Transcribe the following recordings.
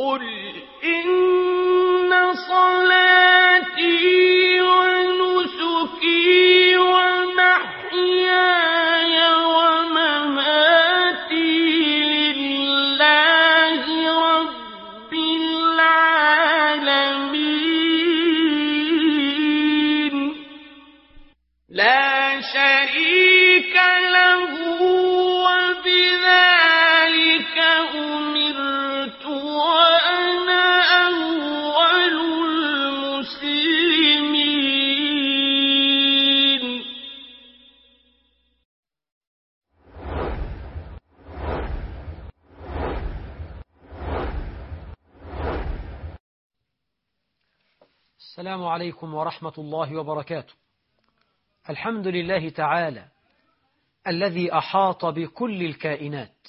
قل إن صلاتي ونسكي ومحياي ومماتي لله رب العالمين لا شريك له وبذلك أمرت وأنا أول المسلمين السلام عليكم ورحمة الله وبركاته الحمد لله تعالى الذي أحاط بكل الكائنات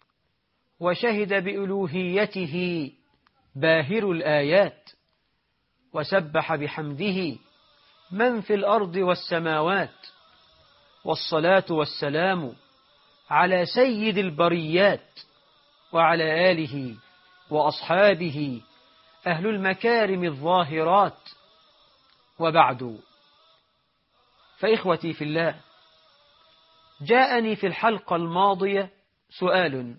وشهد بألوهيته باهر الآيات وسبح بحمده من في الأرض والسماوات والصلاة والسلام على سيد البريات وعلى آله وأصحابه أهل المكارم الظاهرات وبعد فإخوتي في الله جاءني في الحلقة الماضية سؤال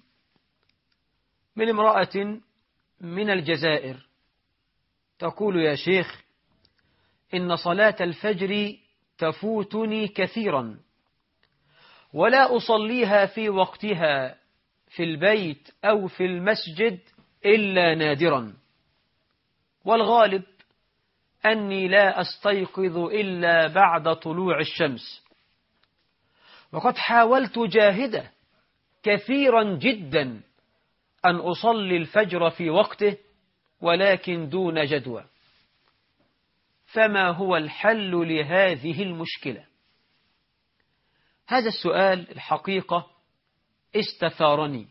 من امرأة من الجزائر تقول يا شيخ إن صلاة الفجر تفوتني كثيرا ولا أصليها في وقتها في البيت أو في المسجد إلا نادرا والغالب أني لا أستيقظ إلا بعد طلوع الشمس وقد حاولت جاهدة كثيرا جدا أن أصلي الفجر في وقته ولكن دون جدوى فما هو الحل لهذه المشكلة هذا السؤال الحقيقة استثارني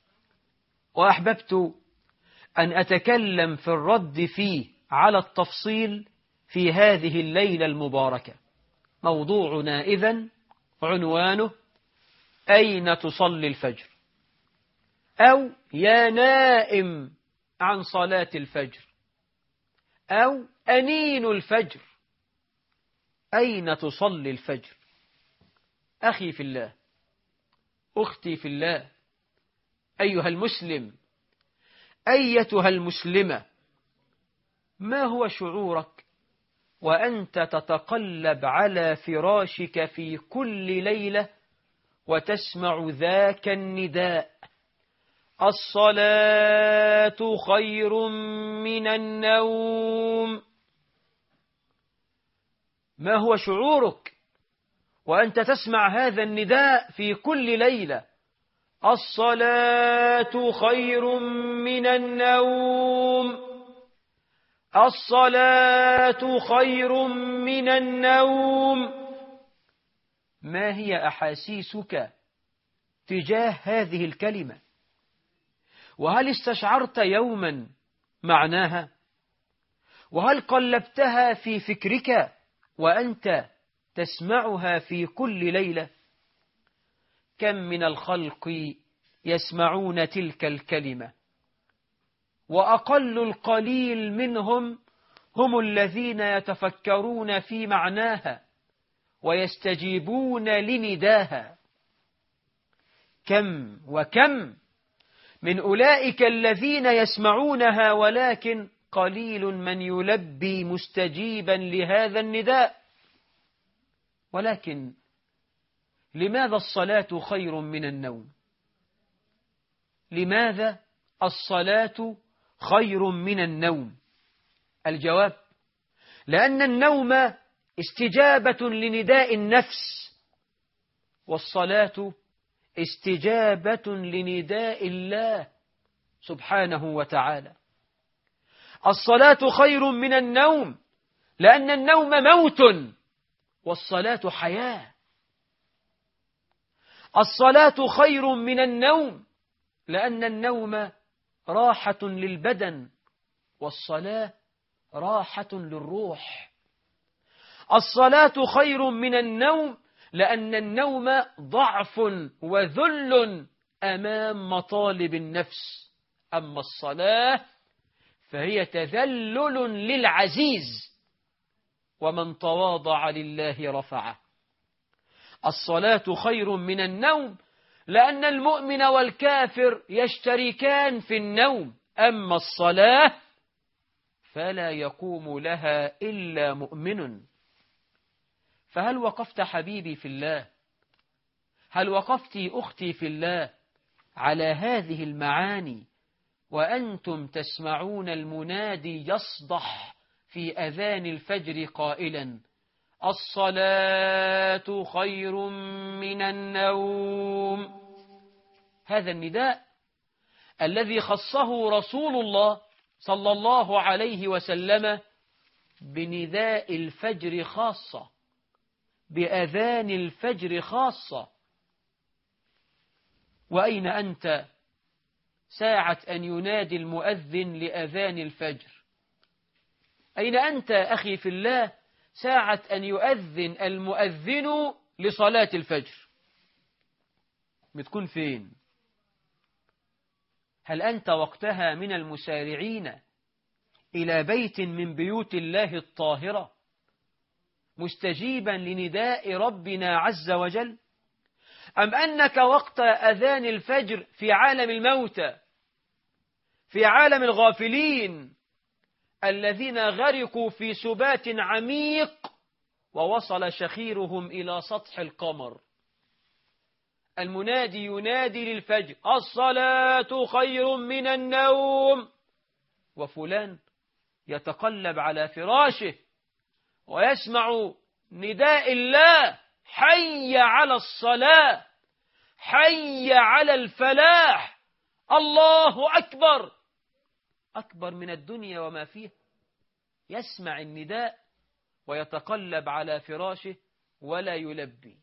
وأحببت أن أتكلم في الرد فيه على التفصيل في هذه الليلة المباركة موضوعنا إذن عنوانه أين تصلي الفجر أو يا نائم عن صلاة الفجر أو أنين الفجر أين تصلي الفجر أخي في الله أختي في الله أيها المسلم أيتها المسلمة ما هو شعورك وأنت تتقلب على فراشك في كل ليلة وتسمع ذاك النداء الصلاة خير من النوم ما هو شعورك وأنت تسمع هذا النداء في كل ليلة الصلاة خير من النوم الصلاة خير من النوم ما هي أحاسيسك تجاه هذه الكلمة وهل استشعرت يوما معناها وهل قلبتها في فكرك وأنت تسمعها في كل ليلة كم من الخلق يسمعون تلك الكلمة وأقل القليل منهم هم الذين يتفكرون في معناها ويستجيبون لنداها كم وكم من أولئك الذين يسمعونها ولكن قليل من يلبي مستجيبا لهذا النداء ولكن لماذا الصلاة خير من النوم لماذا الصلاة خير من النوم الجواب لأن النوم استجابة لنداء النفس والصلاة استجابة لنداء الله سبحانه وتعالى الصلاة خير من النوم لأن النوم موت والصلاة حياة الصلاة خير من النوم لأن النوم راحة للبدن والصلاة راحة للروح الصلاة خير من النوم لأن النوم ضعف وذل أمام مطالب النفس أما الصلاة فهي تذلل للعزيز ومن تواضع لله رفعه الصلاة خير من النوم لأن المؤمن والكافر يشتركان في النوم أما الصلاة فلا يقوم لها إلا مؤمن فهل وقفت حبيبي في الله هل وقفت أختي في الله على هذه المعاني وأنتم تسمعون المنادي يصدح في أذان الفجر قائلا الصلاة خير من النوم هذا النداء الذي خصه رسول الله صلى الله عليه وسلم بنداء الفجر خاصة بأذان الفجر خاصة وأين أنت ساعة أن ينادي المؤذن لأذان الفجر أين أنت أخي في الله ساعة أن يؤذن المؤذن لصلاة الفجر بتكون فين هل أنت وقتها من المسارعين إلى بيت من بيوت الله الطاهرة مستجيبا لنداء ربنا عز وجل أم أنك وقت أذان الفجر في عالم الموتى في عالم الغافلين الذين غرقوا في سبات عميق ووصل شخيرهم إلى سطح القمر المنادي ينادي للفجر الصلاة خير من النوم وفلان يتقلب على فراشه ويسمع نداء الله حي على الصلاة حي على الفلاح الله أكبر أكبر من الدنيا وما فيها يسمع النداء ويتقلب على فراشه ولا يلبي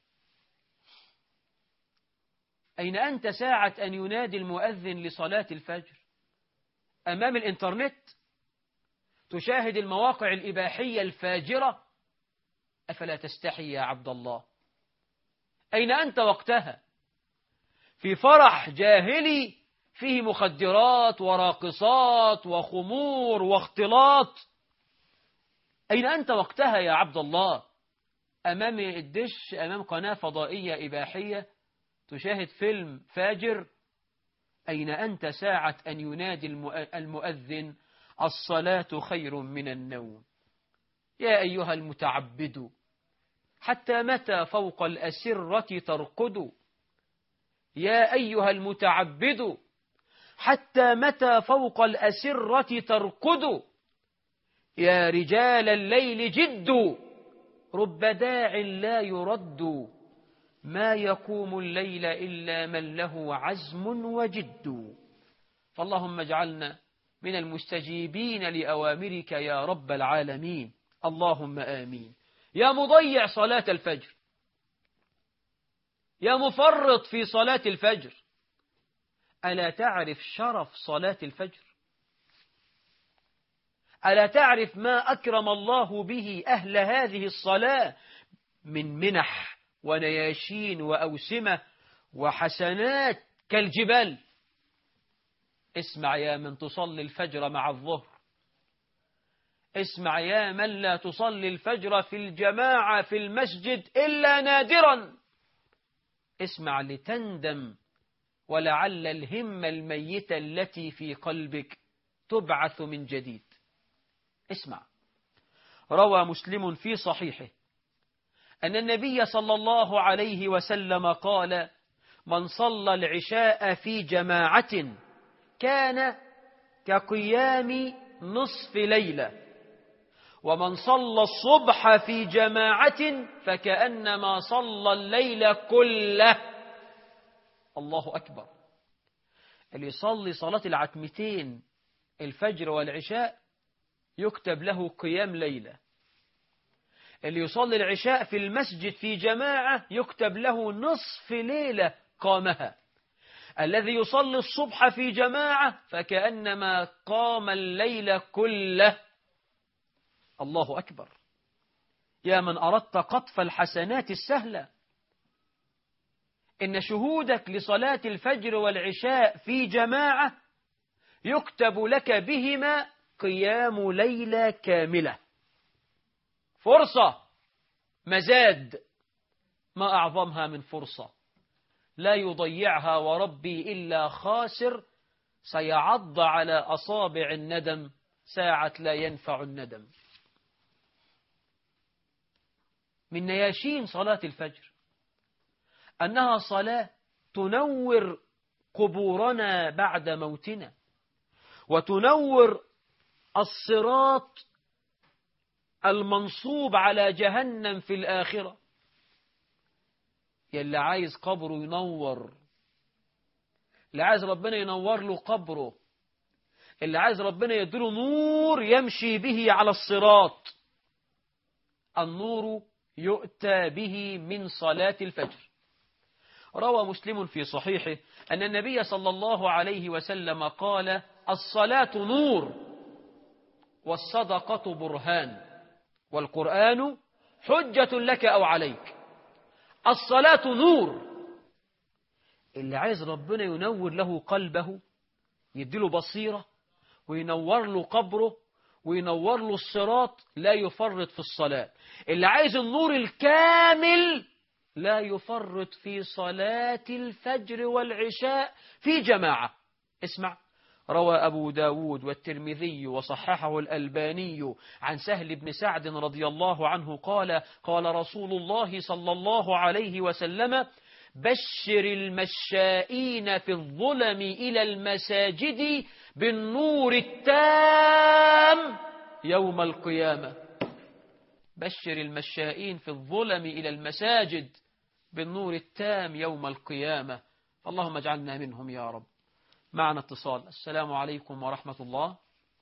أين أنت ساعة أن ينادي المؤذن لصلاة الفجر أمام الإنترنت تشاهد المواقع الإباحية الفاجرة أفلا تستحي يا عبد الله أين أنت وقتها في فرح جاهلي فيه مخدرات وراقصات وخمور واختلاط أين أنت وقتها يا عبد الله أمام الدش أمام قناة فضائية إباحية تشاهد فيلم فاجر أين أنت ساعة أن ينادي المؤذن الصلاة خير من النوم يا أيها المتعبد حتى متى فوق الأسرة ترقد يا أيها المتعبد حتى متى فوق الأسرة ترقد يا رجال الليل جد رب داع لا يرد ما يقوم الليل إلا من له عزم وجد فاللهم اجعلنا من المستجيبين لأوامرك يا رب العالمين اللهم آمين يا مضيع صلاة الفجر يا مفرط في صلاة الفجر ألا تعرف شرف صلاة الفجر ألا تعرف ما أكرم الله به أهل هذه الصلاة من منح ونياشين وأوسمة وحسنات كالجبال اسمع يا من تصلي الفجر مع الظهر اسمع يا من لا تصلي الفجر في الجماعة في المسجد إلا نادرا اسمع لتندم ولعل الهمة الميتة التي في قلبك تبعث من جديد اسمع روى مسلم في صحيحه أن النبي صلى الله عليه وسلم قال من صلى العشاء في جماعة كان كقيام نصف ليلة ومن صلى الصبح في جماعة فكأنما صلى الليل كله الله أكبر اللي يصلي صلاة العتمتين الفجر والعشاء يكتب له قيام ليلة اللي يصلي العشاء في المسجد في جماعة يكتب له نصف ليلة قامها الذي يصلي الصبح في جماعة فكأنما قام الليل كله الله أكبر يا من أردت قطف الحسنات السهلة إن شهودك لصلاة الفجر والعشاء في جماعة يكتب لك بهما قيام ليلة كاملة فرصة مزاد ما أعظمها من فرصة لا يضيعها وربي إلا خاسر سيعض على أصابع الندم ساعة لا ينفع الندم من نياشين صلاة الفجر أنها صلاة تنور قبورنا بعد موتنا وتنور الصراط المنصوب على جهنم في الآخرة يلي عايز قبره ينور اللي عايز ربنا ينور له قبره اللي عايز ربنا يديله نور يمشي به على الصراط النور يؤتى به من صلاة الفجر روى مسلم في صحيحه أن النبي صلى الله عليه وسلم قال الصلاة نور والصدقة برهان والقرآن حجة لك أو عليك الصلاة نور اللي عايز ربنا ينور له قلبه يديله بصيرة وينور له قبره وينور له الصراط لا يفرط في الصلاة اللي عايز النور الكامل لا يفرط في صلاة الفجر والعشاء في جماعة اسمع روى أبو داود والترمذي وصححه الألباني عن سهل بن سعد رضي الله عنه قال قال رسول الله صلى الله عليه وسلم بشر المشائين في الظلم إلى المساجد بالنور التام يوم القيامة بشر المشائين في الظلم إلى المساجد بالنور التام يوم القيامة اللهم اجعلنا منهم يا رب معنا اتصال السلام عليكم ورحمة الله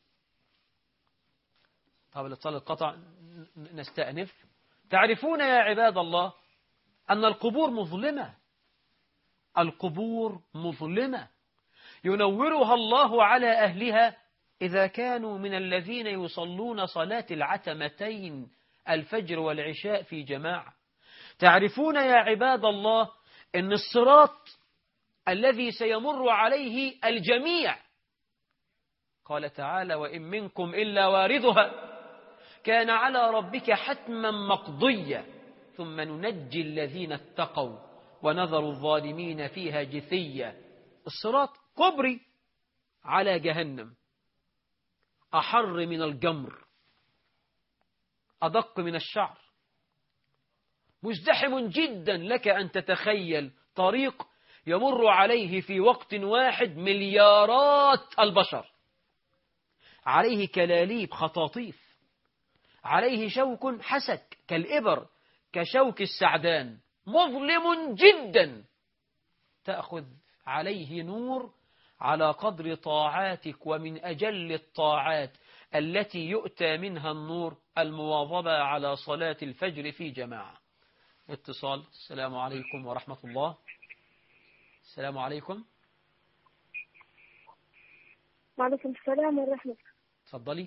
طب الاتصال القطع نستأنف تعرفون يا عباد الله أن القبور مظلمة القبور مظلمة ينورها الله على أهلها إذا كانوا من الذين يصلون صلاة العتمتين الفجر والعشاء في جماعة تعرفون يا عباد الله أن الصراط الذي سيمر عليه الجميع قال تعالى وإن منكم إلا واردها كان على ربك حتما مقضيا ثم ننجي الذين اتقوا ونذر الظالمين فيها جثيا الصراط كبري على جهنم أحر من الجمر أدق من الشعر مزدحم جدا لك أن تتخيل طريق يمر عليه في وقت واحد مليارات البشر عليه كلاليب خطاطيف عليه شوك حسك كالإبر كشوك السعدان مظلم جدا تأخذ عليه نور على قدر طاعاتك ومن أجل الطاعات التي يؤتى منها النور المواظبة على صلاة الفجر في جماعة اتصال السلام عليكم ورحمة الله السلام عليكم وعليكم السلام ورحمة تفضلي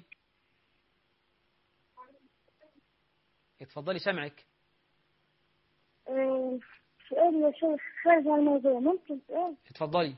اتفضلي سمعك الله سؤال يا شيخ خارج عن الموضوع ممكن سؤال اتفضلي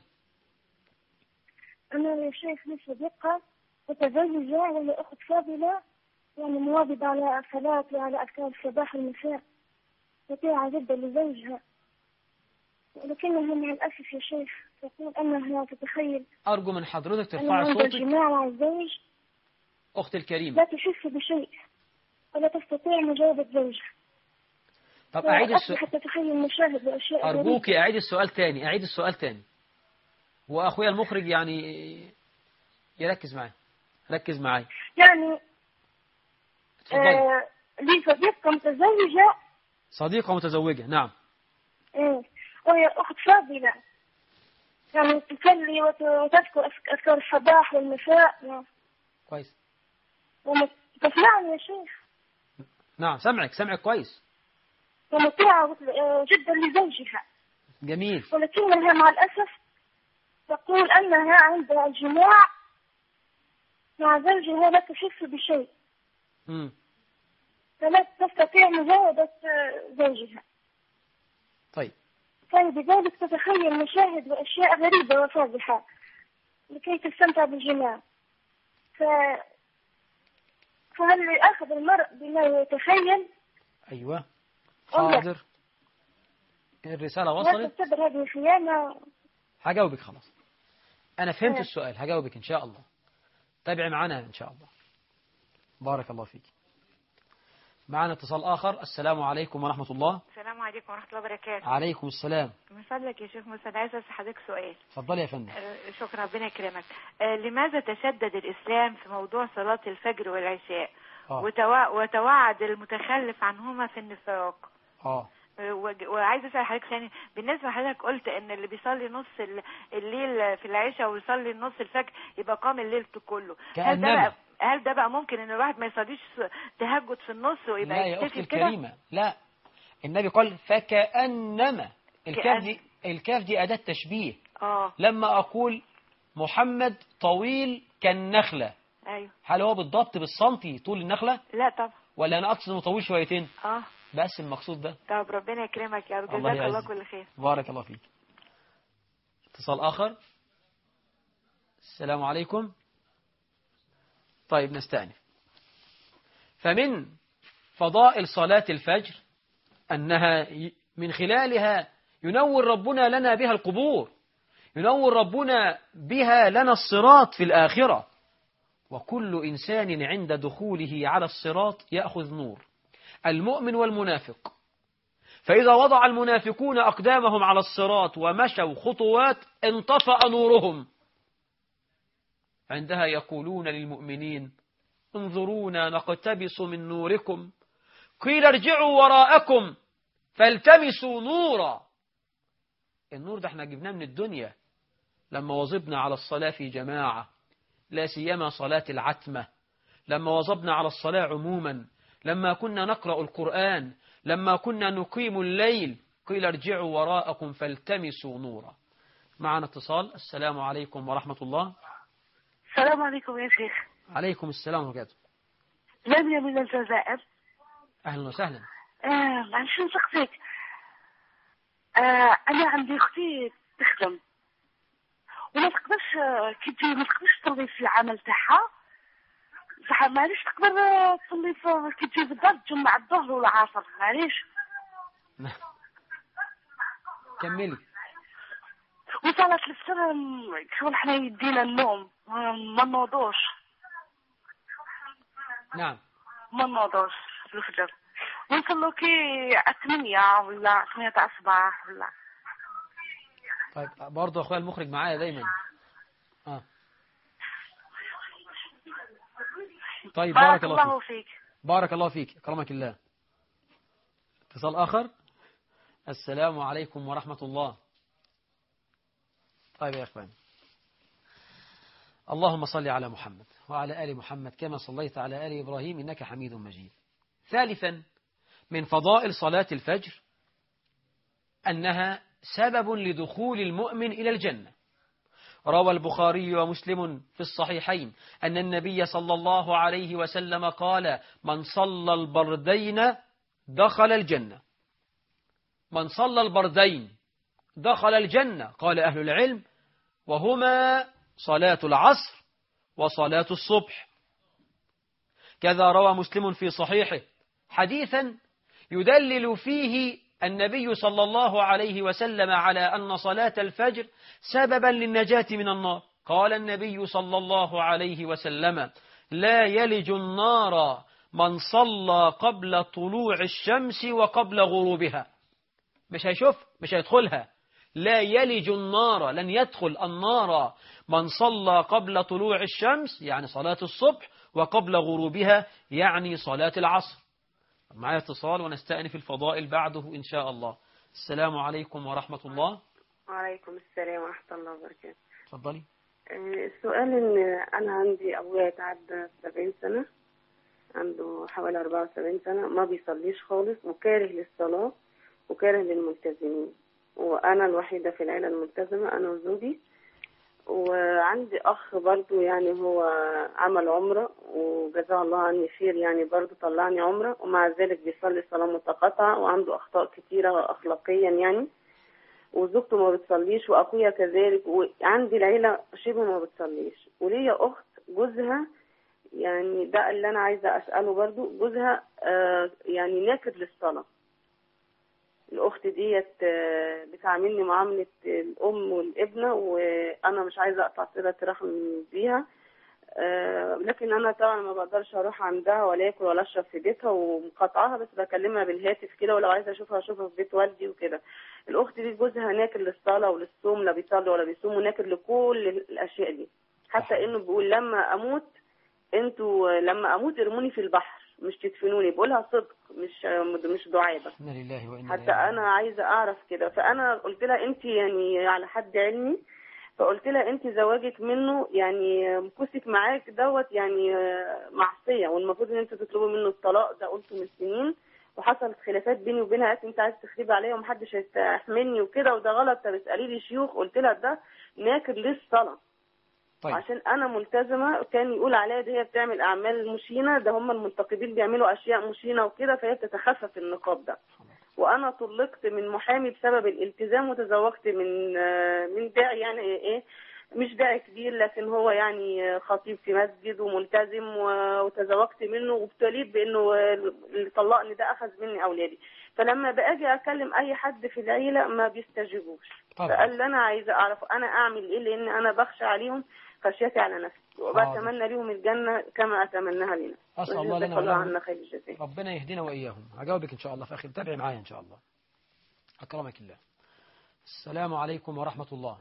أنا يا شيخ لي صديقة متزوجة وهي أخت فاضلة يعني مواظبة على الصلاة وعلى أذكار الصباح والمساء مطيعة جدا لزوجها ولكنها مع الأسف يا شيخ تقول أنها تتخيل أرجو من حضرتك أن ترفعي عند صوتك الجماع مع الزوج أختي الكريمة لا تحس بشيء ولا تستطيع مجاوبة زوجها طب أعيد السؤال أصبحت تتخيل مشاهد وأشياء غريبة. أرجوك أعيد السؤال تاني أعيد السؤال تاني وأخويا المخرج يعني يركز معايا ركز معايا يعني اتفضلي آه لي صديقة متزوجة صديقة متزوجة نعم إيه وهي أخت فاضلة يعني تصلي وت- وتذكر أذك- أذكار الصباح والمساء كويس وم- تسمعني يا شيخ نعم سمعك سمعك كويس ومطيعة آه، جدا لزوجها جميل ولكنها مع الأسف تقول أنها عند الجماع مع زوجها لا تحس بشيء مم. فلا تستطيع مجاوبة آه، زوجها طيب فلذلك تتخيل مشاهد وأشياء غريبة وفاضحة لكي تستمتع بالجماع فهل يأخذ المرء بما يتخيل أيوة والله. حاضر الرسالة هل وصلت تعتبر هذه خيانة هجاوبك خلاص أنا فهمت تمام. السؤال هجاوبك إن شاء الله تابع معنا إن شاء الله بارك الله فيك معنا اتصال آخر السلام عليكم ورحمة الله السلام عليكم ورحمة الله وبركاته عليكم السلام من فضلك يا شيخ موسى أنا عايزة أسأل حضرتك سؤال اتفضلي يا فندم آه، شكرا ربنا يكرمك آه، لماذا تشدد الإسلام في موضوع صلاة الفجر والعشاء آه وتوا- وتوعد المتخلف عنهما في النفاق آه آه، وج- وعايز اسال حضرتك ثاني بالنسبه لحضرتك قلت ان اللي بيصلي نص ال- الليل في العشاء ويصلي نص الفجر يبقى قام الليل كله هل ده كأنما. بقى هل ده بقى ممكن ان الواحد ما يصليش تهجد في النص ويبقى لا يا أختي يكتفي كده الكريمة لا النبي قال فكأنما الكاف كأن. دي الكاف دي أداة تشبيه اه لما أقول محمد طويل كالنخلة ايوه هل هو بالضبط بالسنتي طول النخلة لا طبعا ولا أنا أقصد إنه طويل شويتين اه بس المقصود ده طب ربنا يكرمك يا رب الله جزاك الله يعزك. كل خير بارك الله فيك اتصال آخر السلام عليكم طيب نستأنف فمن فضائل صلاة الفجر أنها ي- من خلالها ينور ربنا لنا بها القبور ينور ربنا بها لنا الصراط في الآخرة وكل إنسان عند دخوله على الصراط يأخذ نور المؤمن والمنافق فإذا وضع المنافقون أقدامهم على الصراط ومشوا خطوات انطفأ نورهم عندها يقولون للمؤمنين انظرونا نقتبس من نوركم قيل ارجعوا وراءكم فالتمسوا نورا النور ده احنا جبناه من الدنيا لما وظبنا على الصلاة في جماعة لا سيما صلاة العتمة لما وظبنا على الصلاة عموما لما كنا نقرأ القرآن لما كنا نقيم الليل قيل ارجعوا وراءكم فالتمسوا نورا معنا اتصال السلام عليكم ورحمة الله السلام عليكم يا شيخ عليكم السلام ورحمة الله لميا من الجزائر أهلا وسهلا آه معلش نسقسيك آه أنا عندي أختي تخدم وما تقدرش آه، كي تجي ما تقدرش تصلي في العمل تاعها صح معليش تقدر آه، تصلي في كي تجي بالدار تجمع الظهر والعصر معليش كملي وصلاة الفجر آم، شغل حنا يدينا النوم آم، ما نوضوش نعم ما نوضوش في الفجر ونصلوا كي ثمانية ولا ثمانية تاع الصباح ولا طيب برضه أخويا المخرج معايا دايما آه. طيب بارك الله فيك فيك بارك الله فيك كرمك الله اتصال آخر السلام عليكم ورحمة الله طيب يا إخوان اللهم صل على محمد وعلى آل محمد كما صليت على آل إبراهيم إنك حميد مجيد ثالثا من فضائل صلاة الفجر أنها سبب لدخول المؤمن إلى الجنة روى البخاري ومسلم في الصحيحين أن النبي صلى الله عليه وسلم قال من صلى البردين دخل الجنة من صلى البردين دخل الجنة قال أهل العلم وهما صلاة العصر وصلاة الصبح كذا روى مسلم في صحيحه حديثا يدلل فيه النبي صلى الله عليه وسلم على أن صلاة الفجر سببا للنجاة من النار قال النبي صلى الله عليه وسلم لا يلج النار من صلى قبل طلوع الشمس وقبل غروبها مش هيشوف مش هيدخلها لا يلج النار لن يدخل النار من صلى قبل طلوع الشمس يعني صلاة الصبح وقبل غروبها يعني صلاة العصر معايا اتصال ونستأنف الفضائل بعده إن شاء الله السلام عليكم ورحمة الله وعليكم السلام ورحمة الله وبركاته تفضلي آه، السؤال إن أنا عندي أبويا تعدى سبعين سنة عنده حوالي أربعة وسبعين سنة ما بيصليش خالص وكاره للصلاة وكاره للملتزمين وأنا الوحيدة في العيلة الملتزمة أنا وزوجي وعندي أخ برضو يعني هو عمل عمرة وجزاه الله عني خير يعني برضو طلعني عمرة ومع ذلك بيصلي صلاة متقطعة وعنده أخطاء كتيرة أخلاقيا يعني وزوجته ما بتصليش واخويا كذلك وعندي العيله شبه ما بتصليش وليا اخت جوزها يعني ده اللي انا عايزه اساله برضو جوزها آه، يعني ناكر للصلاه الاخت ديت آه، بتعاملني معامله الام والابنه وانا مش عايزه اقطع صله رحم بيها آه، لكن انا طبعا ما بقدرش اروح عندها ولا اكل ولا اشرب في بيتها ومقاطعاها بس بكلمها بالهاتف كده ولو عايزه اشوفها اشوفها في بيت والدي وكده الاخت دي جوزها ناكر للصلاه وللصوم لا بيصلي ولا بيصوم وناكر لكل الاشياء دي حتى انه بيقول لما اموت انتوا لما اموت ارموني في البحر مش تدفنوني بقولها صدق مش مش دعابه إنا لله وإنا حتى إليه انا عايزه اعرف كده فانا قلت لها انت يعني على حد علمي فقلت لها انت زواجك منه يعني مكوسك معاك دوت يعني آه، معصيه والمفروض ان انت تطلبوا منه الطلاق ده قلته من سنين وحصلت خلافات بيني وبينها قالت انت عايز تخربي عليا ومحدش هيستحملني وكده وده غلط طب اسالي لي شيوخ قلت لها ده ناكر للصلاه طيب عشان انا ملتزمه كان يقول عليا دي هي بتعمل اعمال مشينه ده هم المنتقدين بيعملوا اشياء مشينه وكده فهي بتتخفف النقاب ده وانا طلقت من محامي بسبب الالتزام وتزوجت من آه، من داعي يعني ايه مش داعي كبير لكن هو يعني خطيب في مسجد وملتزم و- وتزوجت منه وابتليت بانه اللي طلقني ده اخذ مني اولادي فلما باجي اكلم اي حد في العيله ما بيستجيبوش طبعا. فقال لي انا عايزه اعرف انا اعمل ايه لان انا بخشى عليهم خشيتي على نفسي وبتمنى لهم الجنه كما اتمناها لنفسي أسأل الله لنا وجزاك الله ولهم. عنا خير الجزاء ربنا يهدينا وإياهم هجاوبك إن شاء الله في أخي تابعي معايا إن شاء الله أكرمك الله السلام عليكم ورحمة الله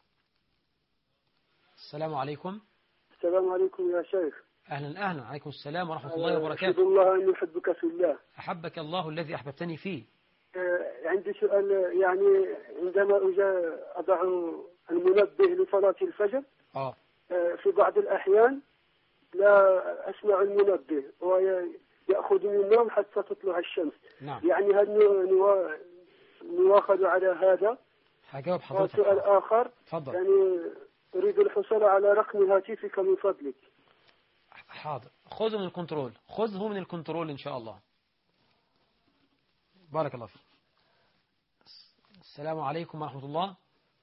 السلام عليكم السلام عليكم يا شيخ أهلا أهلا عليكم السلام ورحمة الله أشهد وبركاته الله أن يحبك في الله أحبك الله الذي أحببتني فيه آه، عندي سؤال يعني عندما أجا أضع المنبه لصلاة الفجر آه آه، في بعض الأحيان لا أسمع المنبه ويأخذني النوم حتى تطلع الشمس نعم يعني هل نو- نوا- نواخذ على هذا هجاوب حضرتك وسؤال حاضر. آخر تفضل يعني أريد الحصول على رقم هاتفك من فضلك حاضر خذه من الكنترول خذه من الكنترول إن شاء الله بارك الله فيك السلام عليكم ورحمة الله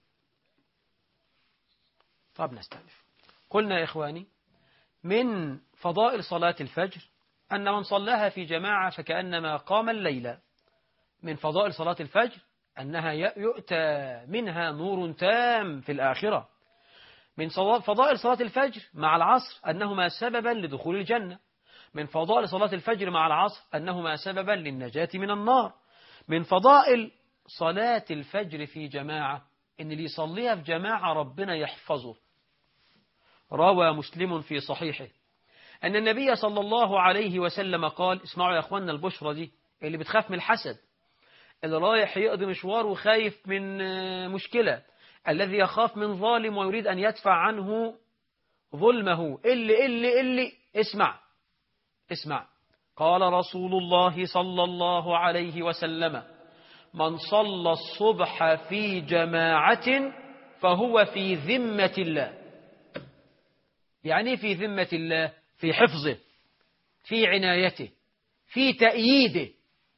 طب نستأنف قلنا يا إخواني من فضائل صلاة الفجر أن من صلاها في جماعة فكأنما قام الليلة من فضائل صلاة الفجر أنها ي- يؤتى منها نور تام في الآخرة من صلا- فضائل صلاة الفجر مع العصر أنهما سببا لدخول الجنة من فضائل صلاة الفجر مع العصر أنهما سببا للنجاة من النار من فضائل صلاة الفجر في جماعة إن اللي يصليها في جماعة ربنا يحفظه روى مسلم في صحيحه أن النبي صلى الله عليه وسلم قال اسمعوا يا أخوانا البشرة دي اللي بتخاف من الحسد اللي رايح يقضي مشوار وخايف من آه، مشكلة الذي يخاف من ظالم ويريد أن يدفع عنه ظلمه اللي اللي اللي اسمع اسمع قال رسول الله صلى الله عليه وسلم من صلى الصبح في جماعة فهو في ذمة الله يعني إيه في ذمة الله في حفظه في عنايته في تأييده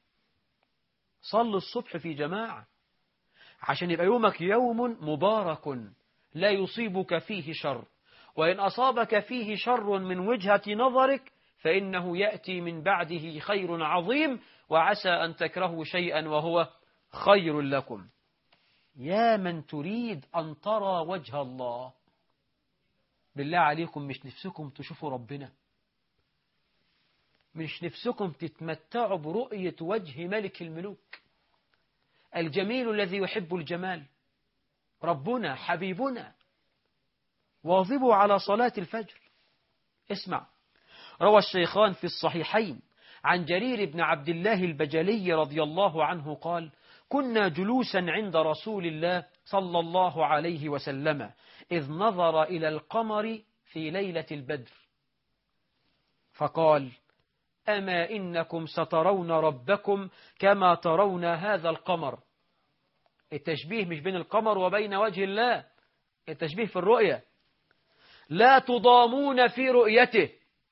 صل الصبح في جماعة عشان يبقى يومك يوم مبارك لا يصيبك فيه شر وإن أصابك فيه شر من وجهة نظرك فإنه يأتي من بعده خير عظيم وعسى أن تكرهوا شيئا وهو خير لكم يا من تريد أن ترى وجه الله بالله عليكم مش نفسكم تشوفوا ربنا مش نفسكم تتمتعوا برؤية وجه ملك الملوك الجميل الذي يحب الجمال ربنا حبيبنا واظبوا على صلاة الفجر اسمع روى الشيخان في الصحيحين عن جرير بن عبد الله البجلي رضي الله عنه قال كنا جلوسا عند رسول الله صلى الله عليه وسلم إذ نظر إلى القمر في ليلة البدر فقال أما إنكم سترون ربكم كما ترون هذا القمر التشبيه مش بين القمر وبين وجه الله التشبيه في الرؤية لا تضامون في رؤيته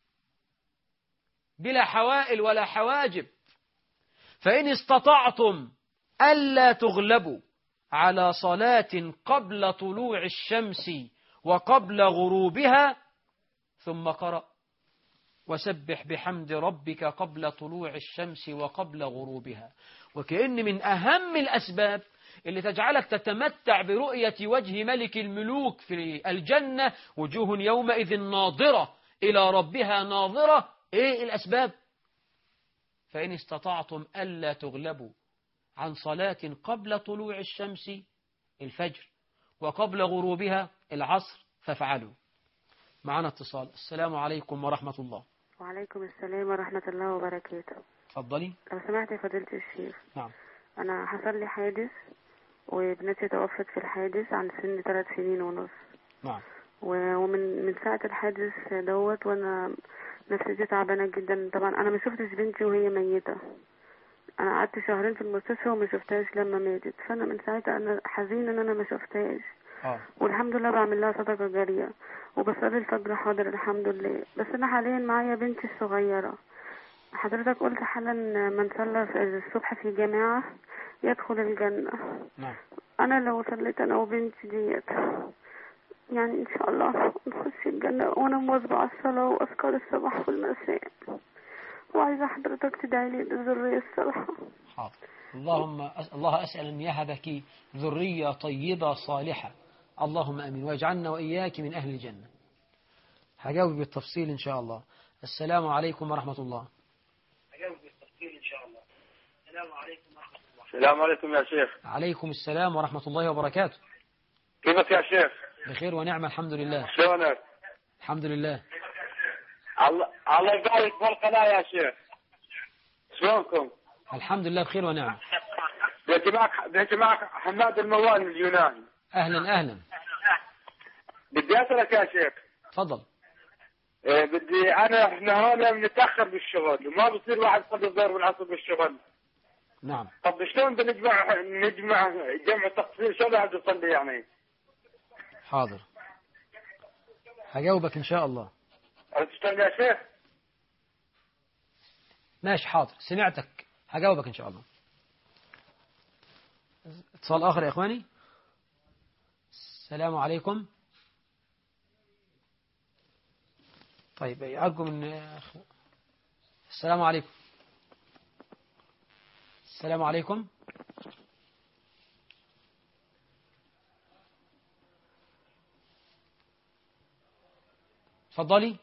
بلا حوائل ولا حواجب فإن استطعتم ألا تغلبوا على صلاة قبل طلوع الشمس وقبل غروبها ثم قرأ وسبح بحمد ربك قبل طلوع الشمس وقبل غروبها وكأن من أهم الأسباب اللي تجعلك تتمتع برؤية وجه ملك الملوك في الجنة وجوه يومئذ ناظرة إلى ربها ناظرة إيه الأسباب فإن استطعتم ألا تغلبوا عن صلاة قبل طلوع الشمس الفجر وقبل غروبها العصر فافعلوا معنا اتصال السلام عليكم ورحمة الله وعليكم السلام ورحمة الله وبركاته تفضلي لو سمحت يا فضيلة الشيخ نعم أنا حصل لي حادث وابنتي توفت في الحادث عن سن ثلاث سنين ونص نعم و- ومن من ساعة الحادث دوت وأنا نفسيتي تعبانة جدا طبعا أنا ما شفتش بنتي وهي ميتة أنا قعدت شهرين في المستشفى وما شفتهاش لما ماتت فأنا من ساعتها أنا حزينة إن أنا ما شفتهاش اه والحمد لله بعمل لها صدقة جارية وبصلي الفجر حاضر الحمد لله بس أنا حاليا معايا بنتي الصغيرة حضرتك قلت حالا من صلى في- الصبح في جماعة يدخل الجنة نعم أنا لو صليت أنا وبنتي ديت يعني إن شاء الله نخش الجنة وأنا مواظبة على الصلاة وأذكار الصباح والمساء وعايزة حضرتك تدعي لي بالذرية الصالحة حاضر اللهم أس... الله أسأل أن يهبك ذرية طيبة صالحة اللهم أمين واجعلنا وإياك من أهل الجنة هجاوب بالتفصيل إن شاء الله السلام عليكم ورحمة الله السلام عليكم يا شيخ عليكم السلام ورحمة الله وبركاته كيفك يا شيخ بخير ونعمة الحمد لله شلونك الحمد لله الله الله يبارك في القناة يا شيخ شلونكم الحمد لله بخير ونعمة بيتي معك بيتي معك حماد الموال من اليونان أهلا أهلا بدي اسالك يا شيخ تفضل إيه بدي انا احنا هون بنتاخر بالشغل وما بصير واحد يصلي الظهر والعصر بالشغل نعم طب شلون بنجمع نجمع جمع تقصير شلون الواحد يصلي يعني حاضر هجاوبك إن شاء الله تشتغل يا شيخ ماشي حاضر سمعتك هجاوبك إن شاء الله اتصال آخر يا إخواني السلام عليكم طيب أرجو من السلام عليكم السلام عليكم تفضلي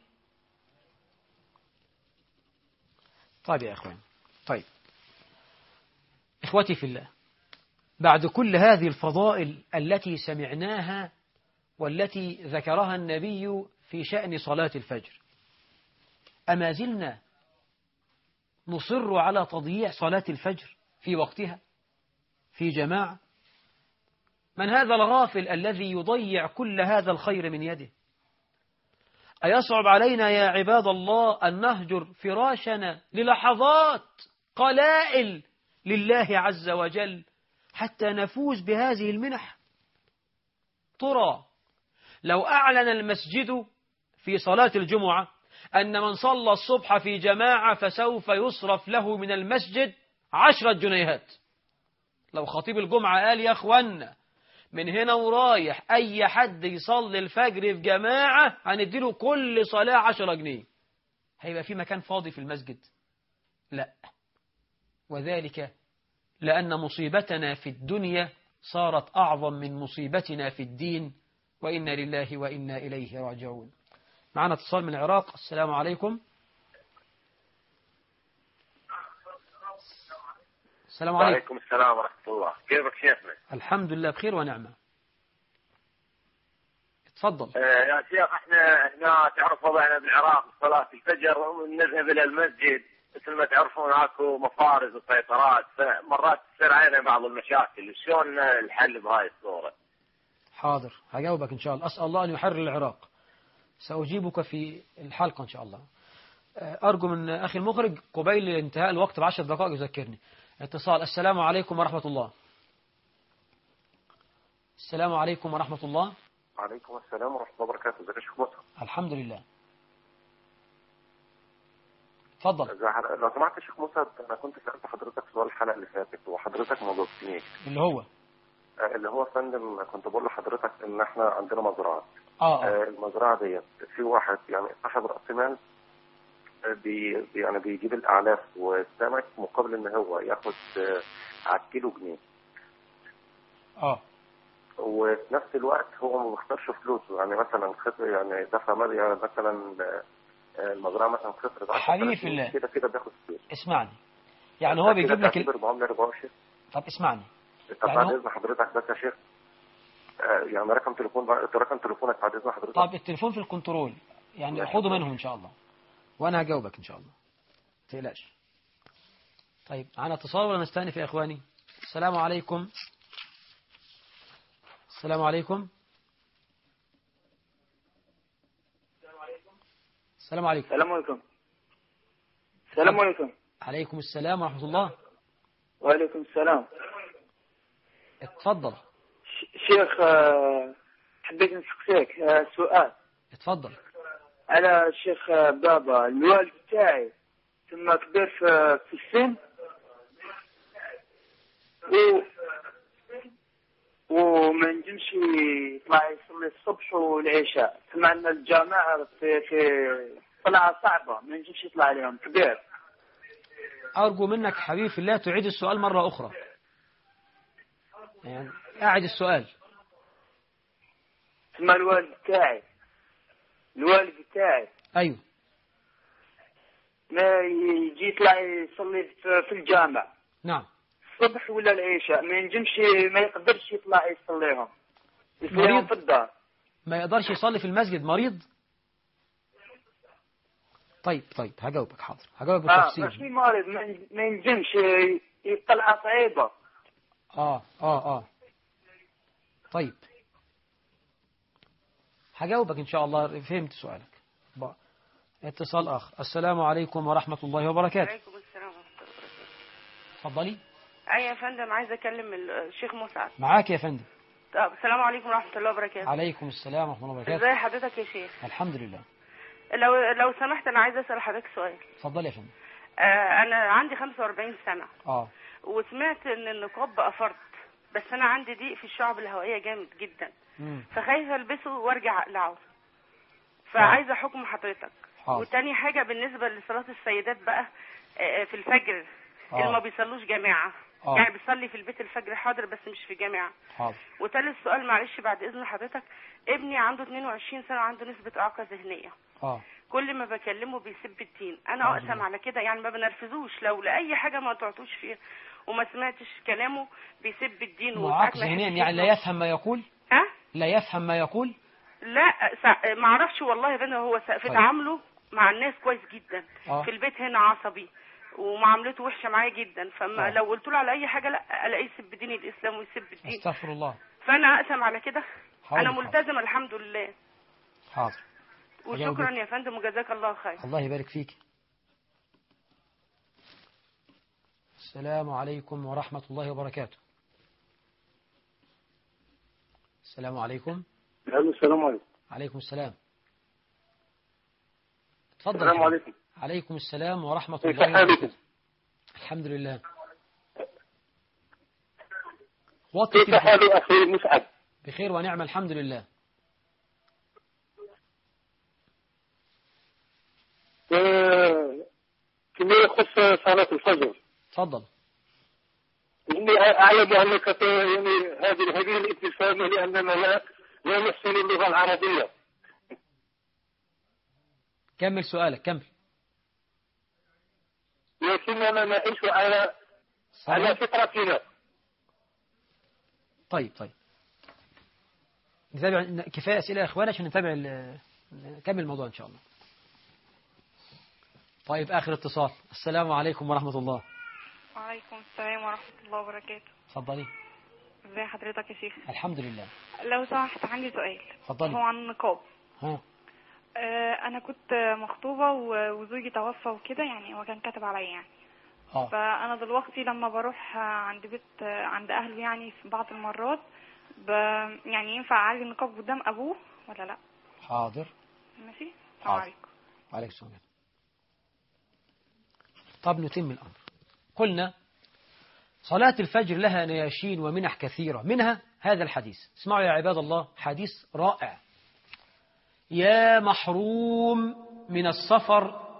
طيب يا إخوان طيب إخوتي في الله بعد كل هذه الفضائل التي سمعناها والتي ذكرها النبي في شأن صلاة الفجر أما زلنا نصر على تضييع صلاة الفجر في وقتها في جماعة من هذا الغافل الذي يضيع كل هذا الخير من يده أيصعب علينا يا عباد الله أن نهجر فراشنا للحظات قلائل لله عز وجل حتى نفوز بهذه المنح ترى لو أعلن المسجد في صلاة الجمعة أن من صلى الصبح في جماعة فسوف يصرف له من المسجد عشرة جنيهات لو خطيب الجمعة قال يا أخوانا من هنا ورايح أي حد يصلي الفجر في جماعة هنديله كل صلاة عشرة جنيه هيبقى في مكان فاضي في المسجد لا وذلك لأن مصيبتنا في الدنيا صارت أعظم من مصيبتنا في الدين وإنا لله وإنا إليه راجعون معنا اتصال من العراق السلام عليكم السلام عليكم وعليكم السلام ورحمة الله كيفك شيخنا الحمد لله بخير ونعمة تفضل آه يا شيخ احنا هنا تعرف وضعنا بالعراق صلاة الفجر ونذهب الى المسجد مثل ما تعرفون اكو مفارز وسيطرات فمرات تصير علينا بعض المشاكل شلون الحل بهاي الصورة حاضر هجاوبك إن شاء الله أسأل الله أن يحرر العراق سأجيبك في الحلقة إن شاء الله أرجو من أخي المخرج قبيل انتهاء الوقت بعشر دقائق يذكرني اتصال السلام عليكم ورحمة الله السلام عليكم ورحمة الله وعليكم السلام ورحمة الله وبركاته ازيك يا شيخ مصر الحمد لله تفضل ازي حضرتك؟ لو سمحت يا شيخ موسى انا كنت سألت حضرتك سؤال الحلقة اللي فاتت وحضرتك ما جاوبتنيش اللي هو آه، اللي هو يا فندم كنت بقول لحضرتك ان احنا عندنا مزرعة آه, آه. آه، المزرعة ديت في واحد يعني صاحب رأس مال بي بي- يعني بيجيب الاعلاف والسمك مقابل ان هو ياخد آه، على الكيلو جنيه اه وفي نفس الوقت هو ما بيختارش فلوسه يعني مثلا خسر يعني دفع مال- يعني مثلا آه، المزرعه مثلا خسرت 10 حليف 30 الله. كده كده بياخد فلوس اسمعني يعني هو بيجيب لك ال... تعتبر معامله ربا يا شيخ طب اسمعني طب يعني بعد هو- اذن حضرتك بس يا شيخ آه، يعني رقم تليفون رقم تليفونك بعد اذن حضرتك طب التليفون في الكنترول يعني ماشي. خده منهم ان شاء الله وانا هجاوبك ان شاء الله ما تقلقش طيب معانا اتصال ولا نستأنف يا اخواني السلام عليكم السلام عليكم السلام عليكم السلام عليكم السلام عليكم عليكم السلام ورحمة الله وعليكم السلام اتفضل ش- شيخ آه، حبيت نسقسيك آه، سؤال اتفضل أنا شيخ آه، بابا الوالد تاعي ثم كبير في, في السن و وما نجمش يطلع يصلي الصبح والعشاء سمع ان الجامعة في في طلعة صعبة ما نجمش يطلع عليهم كبير أرجو منك حبيبي في الله تعيد السؤال مرة أخرى يعني أعد السؤال ثم الوالد تاعي الوالد تاعي أيوه ما يجي يطلع يصلي في في الجامع نعم الصبح ولا العشاء ما ينجمش ما يقدرش يطلع يصليهم يصليهم مريض؟ في الدار ما يقدرش يصلي في المسجد مريض طيب طيب هجاوبك حاضر هجاوبك اه بالتفصيل ماشي مريض ما ما ينجمش يطلع صعيبة اه اه اه طيب هجاوبك ان شاء الله فهمت سؤالك بقى. اتصال اخر السلام عليكم ورحمة الله وبركاته عليكم السلام ورحمة الله وبركاته اتفضلي أي يا فندم عايزة أكلم الشيخ مسعد معاك يا فندم طب السلام عليكم ورحمة الله وبركاته عليكم السلام ورحمة الله وبركاته ازي حضرتك يا شيخ الحمد لله لو لو سمحت أنا عايزة أسأل حضرتك سؤال اتفضلي يا فندم آه أنا عندي 45 سنة اه وسمعت إن النقاب بقى فرض بس أنا عندي ضيق في الشعب الهوائية جامد جدا مم. فخايفة ألبسه وأرجع أقلعه فعايزة حكم حضرتك حاضر وتاني حاجة بالنسبة لصلاة السيدات بقى آه، في الفجر آه. اللي ما بيصلوش جماعة آه. يعني بيصلي في البيت الفجر حاضر بس مش في جامعة حاضر وتالت سؤال معلش بعد إذن حضرتك ابني عنده 22 سنة وعنده نسبة إعاقة ذهنية اه كل ما بكلمه بيسب الدين أنا أعوذ أقسم بالله. على كده يعني ما بنرفزوش لو لأي حاجة ما تعطوش فيها وما سمعتش كلامه بيسب الدين معاق وساعات ما ذهنيا يحبش يعني لا يسمع. يفهم ما يقول ها لا يفهم ما يقول لا سا... ما اعرفش والله يا بنا هو س... في طيب. تعامله مع الناس كويس جدا آه. في البيت هنا عصبي ومعاملته وحشه معايا جدا فما آه. لو قلت له على اي حاجه لا الاقيه يسب دين الاسلام ويسب الدين استغفر الله فانا اقسم على كده حاضر، انا حاضر. ملتزمه الحمد لله حاضر وشكرا أجاوبك. يا فندم وجزاك الله خير الله يبارك فيك السلام عليكم ورحمة الله وبركاته السلام عليكم الو السلام عليكم عليكم السلام تفضل السلام يا حبيبي. عليكم عليكم السلام ورحمة كيف الله حالكم؟ وبركاته الحمد لله وطي كيف التلفزيون. حال اخي مسعد بخير ونعم الحمد لله آه، فيما يخص صلاة الفجر تفضل إني أعلم أنك ت- يعني هذه هذه الابتسامة لأننا لا لا نحسن اللغة العربية كمل سؤالك كمل لكننا نعيش على على فطرتنا طيب طيب نتابع كفاية أسئلة يا إخوان عشان نتابع ال- نكمل الموضوع إن شاء الله طيب آخر اتصال السلام عليكم ورحمة الله وعليكم السلام ورحمة الله وبركاته اتفضلي ازي حضرتك يا شيخ الحمد لله لو سمحت عندي سؤال اتفضلي. هو عن النقاب ها آه، انا كنت مخطوبة و- وزوجي توفى وكده يعني هو كان كاتب عليا يعني اه فانا دلوقتي لما بروح آه، عند بيت آه، عند اهله يعني في بعض المرات ب... يعني ينفع اعلي النقاب قدام ابوه ولا لا حاضر ماشي السلام حاضر. عليكم وعليكم السلام طب نتم الأمر قلنا صلاة الفجر لها نياشين ومنح كثيرة منها هذا الحديث اسمعوا يا عباد الله حديث رائع يا محروم من السفر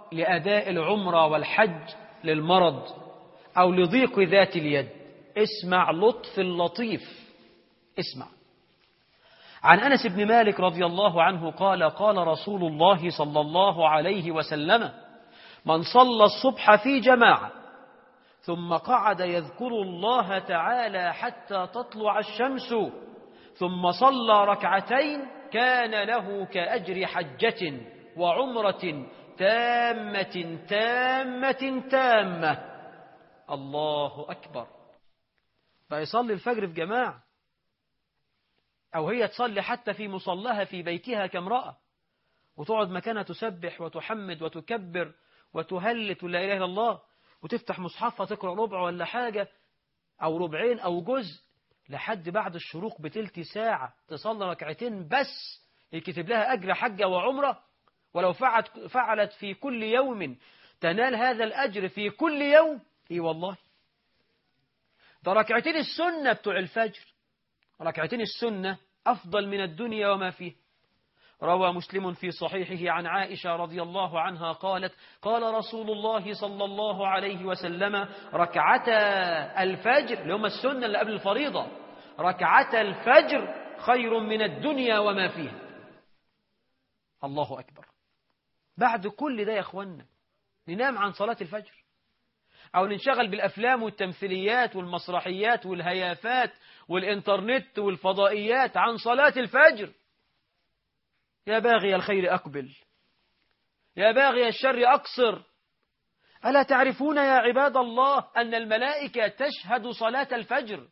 لأداء العمرة والحج للمرض أو لضيق ذات اليد اسمع لطف اللطيف اسمع عن أنس بن مالك رضي الله عنه قال قال رسول الله صلى الله عليه وسلم من صلى الصبح في جماعة ثم قعد يذكر الله تعالى حتى تطلع الشمس ثم صلى ركعتين كان له كأجر حجة وعمرة تامة تامة تامة الله أكبر فيصلي الفجر في جماعة أو هي تصلي حتى في مصلها في بيتها كامرأة وتقعد مكانها تسبح وتحمد وتكبر وتهلت ولا إله إلا الله وتفتح مصحفها تقرأ ربع ولا حاجة أو ربعين أو جزء لحد بعد الشروق بتلت ساعة تصلي ركعتين بس يكتب لها أجر حجة وعمرة ولو فعلت, فعلت في كل يوم تنال هذا الأجر في كل يوم إي والله ده ركعتين السنة بتوع الفجر ركعتين السنة أفضل من الدنيا وما فيه روى مسلم في صحيحه عن عائشة رضي الله عنها قالت قال رسول الله صلى الله عليه وسلم ركعتا الفجر اللي هم السنة اللي قبل الفريضة ركعتا الفجر خير من الدنيا وما فيها الله أكبر بعد كل ده يا أخوانا ننام عن صلاة الفجر أو ننشغل بالأفلام والتمثيليات والمسرحيات والهيافات والإنترنت والفضائيات عن صلاة الفجر يا باغي الخير أقبل يا باغي الشر أقصر ألا تعرفون يا عباد الله أن الملائكة تشهد صلاة الفجر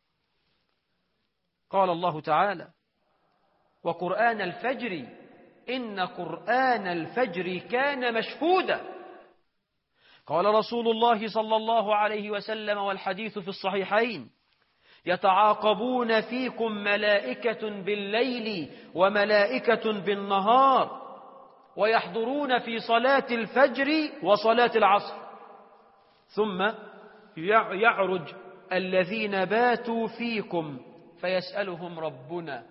قال الله تعالى وقرآن الفجر إن قرآن الفجر كان مشهودا قال رسول الله صلى الله عليه وسلم والحديث في الصحيحين يتعاقبون فيكم ملائكة بالليل وملائكة بالنهار ويحضرون في صلاة الفجر وصلاة العصر ثم يعرج الذين باتوا فيكم فيسألهم ربنا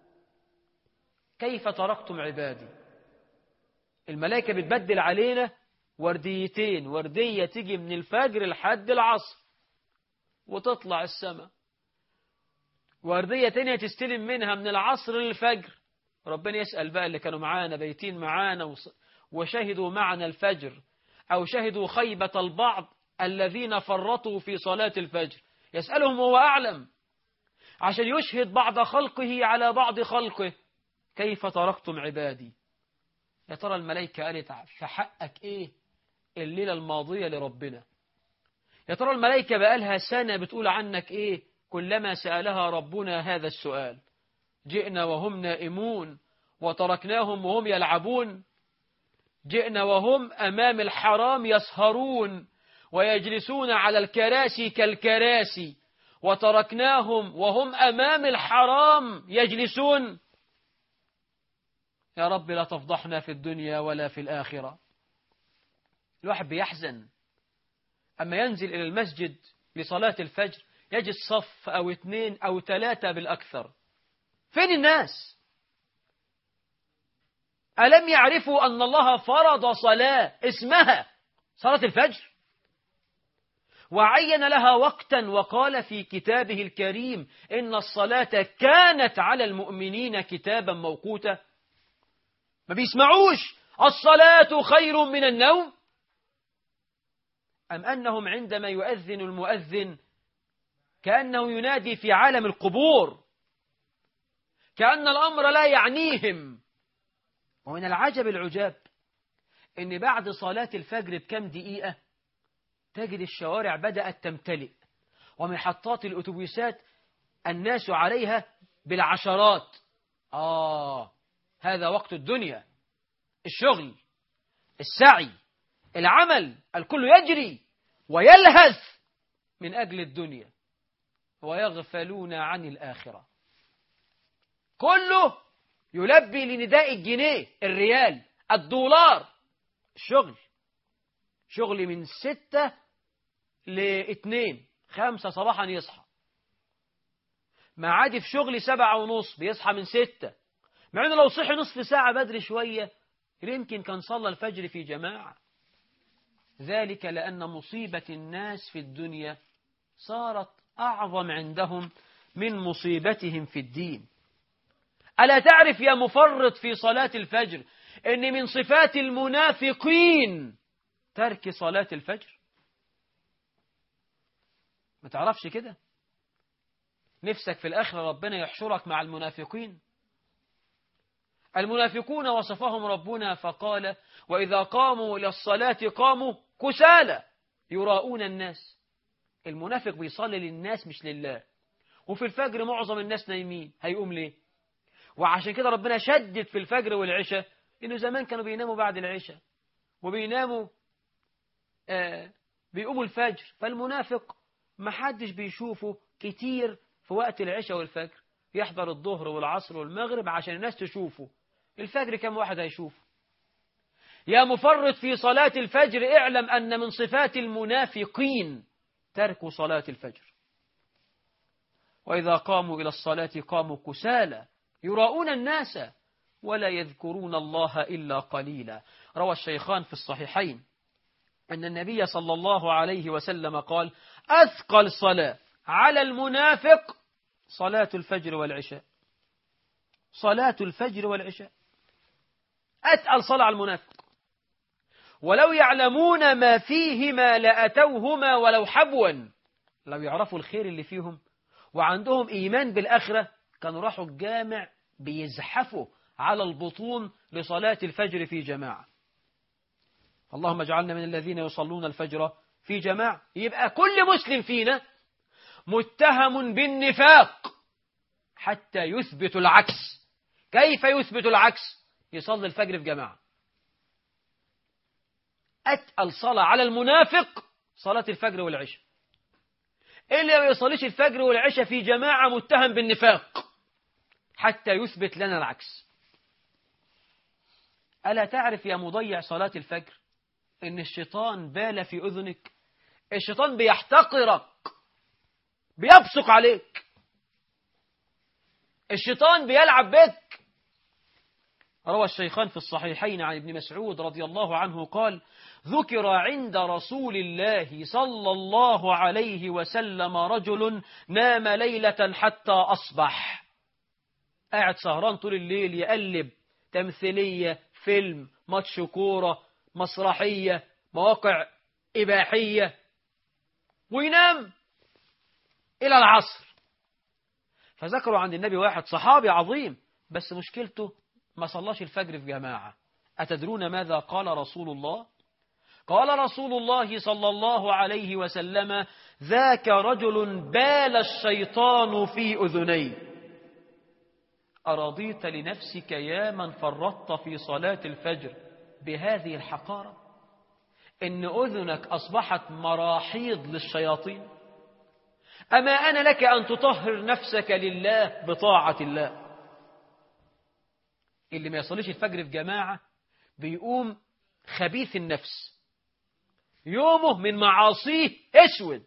كيف تركتم عبادي الملائكة بتبدل علينا ورديتين وردية تيجي من الفجر لحد العصر وتطلع السماء وردية تانية تستلم منها من العصر للفجر ربنا يسأل بقى اللي كانوا معانا بيتين معانا وشهدوا معنا الفجر أو شهدوا خيبة البعض الذين فرطوا في صلاة الفجر يسألهم هو أعلم عشان يشهد بعض خلقه على بعض خلقه كيف تركتم عبادي يا ترى الملائكة قالت في حقك إيه الليلة الماضية لربنا يا ترى الملائكة بقالها سنة بتقول عنك إيه كلما سألها ربنا هذا السؤال جئنا وهم نائمون وتركناهم وهم يلعبون جئنا وهم أمام الحرام يسهرون ويجلسون على الكراسي كالكراسي وتركناهم وهم أمام الحرام يجلسون يا رب لا تفضحنا في الدنيا ولا في الآخرة الواحد بيحزن أما ينزل إلى المسجد لصلاة الفجر يجد صف أو اثنين أو ثلاثة بالأكثر فين الناس ألم يعرفوا أن الله فرض صلاة اسمها صلاة الفجر وعين لها وقتا وقال في كتابه الكريم إن الصلاة كانت على المؤمنين كتابا موقوتا ما بيسمعوش الصلاة خير من النوم أم أنهم عندما يؤذن المؤذن كأنه ينادي في عالم القبور كأن الأمر لا يعنيهم ومن العجب العجاب أن بعد صلاة الفجر بكم دقيقة تجد الشوارع بدأت تمتلئ ومحطات الأتوبيسات الناس عليها بالعشرات آه هذا وقت الدنيا الشغل السعي العمل الكل يجري ويلهث من أجل الدنيا ويغفلون عن الآخرة كله يلبي لنداء الجنيه الريال الدولار الشغل شغل من ستة لاثنين خمسة صباحا يصحى معادي في شغل سبعة ونص بيصحى من ستة مع انه لو صحي نصف ساعة بدري شوية يمكن كان صلى الفجر في جماعة ذلك لأن مصيبة الناس في الدنيا صارت أعظم عندهم من مصيبتهم في الدين ألا تعرف يا مفرط في صلاة الفجر أن من صفات المنافقين ترك صلاة الفجر ما تعرفش كده نفسك في الآخرة ربنا يحشرك مع المنافقين المنافقون وصفهم ربنا فقال وإذا قاموا إلى الصلاة قاموا كسالى يراؤون الناس المنافق بيصلي للناس مش لله وفي الفجر معظم الناس نايمين هيقوم ليه وعشان كده ربنا شدد في الفجر والعشاء إنه زمان كانوا بيناموا بعد العشاء وبيناموا آه بيقوموا الفجر فالمنافق ما حدش بيشوفه كتير في وقت العشاء والفجر يحضر الظهر والعصر والمغرب عشان الناس تشوفه الفجر كم واحد هيشوفه يا مفرط في صلاة الفجر اعلم أن من صفات المنافقين ترك صلاة الفجر وإذا قاموا إلى الصلاة قاموا كسالى يراؤون الناس ولا يذكرون الله إلا قليلا روى الشيخان في الصحيحين أن النبي صلى الله عليه وسلم قال أثقل صلاة على المنافق صلاة الفجر والعشاء صلاة الفجر والعشاء أتقل صلاة على المنافق ولو يعلمون ما فيهما لأتوهما ولو حبوا لو يعرفوا الخير اللي فيهم وعندهم إيمان بالآخرة كانوا راحوا الجامع بيزحفوا على البطون لصلاة الفجر في جماعة اللهم اجعلنا من الذين يصلون الفجر في جماعة يبقى كل مسلم فينا متهم بالنفاق حتى يثبت العكس كيف يثبت العكس يصلي الفجر في جماعة أتقل صلاة على المنافق صلاة الفجر والعشاء اللي ما يصليش الفجر والعشاء في جماعة متهم بالنفاق حتى يثبت لنا العكس ألا تعرف يا مضيع صلاة الفجر إن الشيطان بال في أذنك الشيطان بيحتقرك بيبصق عليك الشيطان بيلعب بك روى الشيخان في الصحيحين عن ابن مسعود رضي الله عنه قال ذكر عند رسول الله صلى الله عليه وسلم رجل نام ليلة حتى أصبح قاعد سهران طول الليل يقلب تمثيلية فيلم ماتش كورة مسرحية مواقع إباحية وينام إلى العصر فذكروا عند النبي واحد صحابي عظيم بس مشكلته ما صلاش الفجر في جماعة أتدرون ماذا قال رسول الله قال رسول الله صلى الله عليه وسلم ذاك رجل بال الشيطان في أذنيه أرضيت لنفسك يا من فرطت في صلاة الفجر بهذه الحقارة إن أذنك أصبحت مراحيض للشياطين أما أنا لك أن تطهر نفسك لله بطاعة الله اللي ما يصليش الفجر في جماعة بيقوم خبيث النفس يومه من معاصيه اسود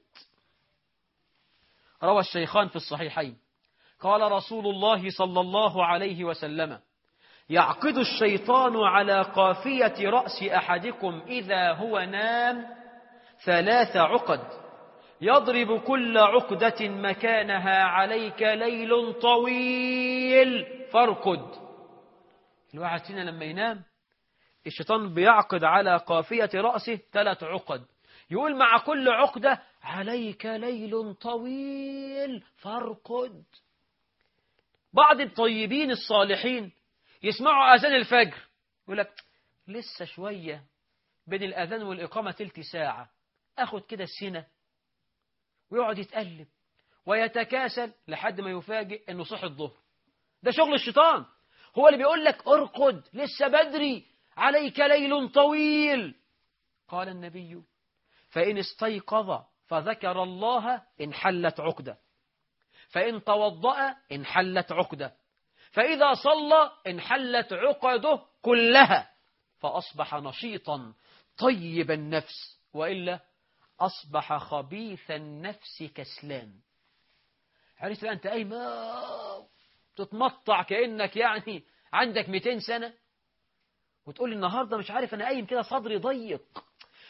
روى الشيخان في الصحيحين قال رسول الله صلى الله عليه وسلم يعقد الشيطان على قافية رأس أحدكم إذا هو نام ثلاث عقد يضرب كل عقدة مكانها عليك ليل طويل فارقد الواحد فينا لما ينام الشيطان بيعقد على قافية رأسه ثلاث عقد يقول مع كل عقدة عليك ليل طويل فارقد بعض الطيبين الصالحين يسمعوا أذان الفجر يقول لك لسه شوية بين الأذان والإقامة تلت ساعة أخد كده السنة ويقعد يتقلب ويتكاسل لحد ما يفاجئ أنه صح الظهر ده شغل الشيطان هو اللي بيقول لك ارقد لسه بدري عليك ليل طويل قال النبي فإن استيقظ فذكر الله انحلت عقدة فإن توضأ انحلت عقدة فإذا صلى انحلت عقده كلها فأصبح نشيطا طيب النفس وإلا أصبح خبيث النفس كسلان عرفت بقى أنت أي ما تتمطع كأنك يعني عندك 200 سنة وتقول النهاردة مش عارف أنا قايم كده صدري ضيق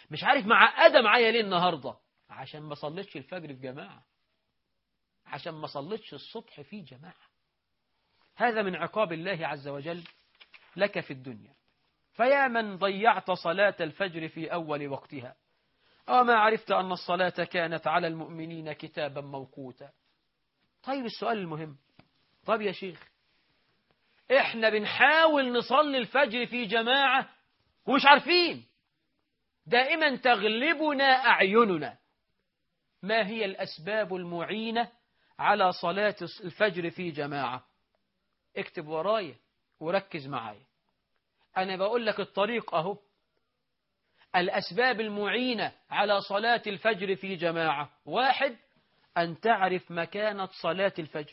مش عارف معقدة معايا ليه النهاردة عشان ما صليتش الفجر في جماعة عشان ما صليتش الصبح في جماعة هذا من عقاب الله عز وجل لك في الدنيا فيا من ضيعت صلاة الفجر في أول وقتها أما عرفت أن الصلاة كانت على المؤمنين كتابا موقوتا طيب السؤال المهم طيب يا شيخ احنا بنحاول نصلي الفجر في جماعة ومش عارفين دائما تغلبنا أعيننا ما هي الأسباب المعينة على صلاة الفجر في جماعة اكتب ورايا وركز معايا أنا بقول لك الطريق أهو الأسباب المعينة على صلاة الفجر في جماعة واحد أن تعرف مكانة صلاة الفجر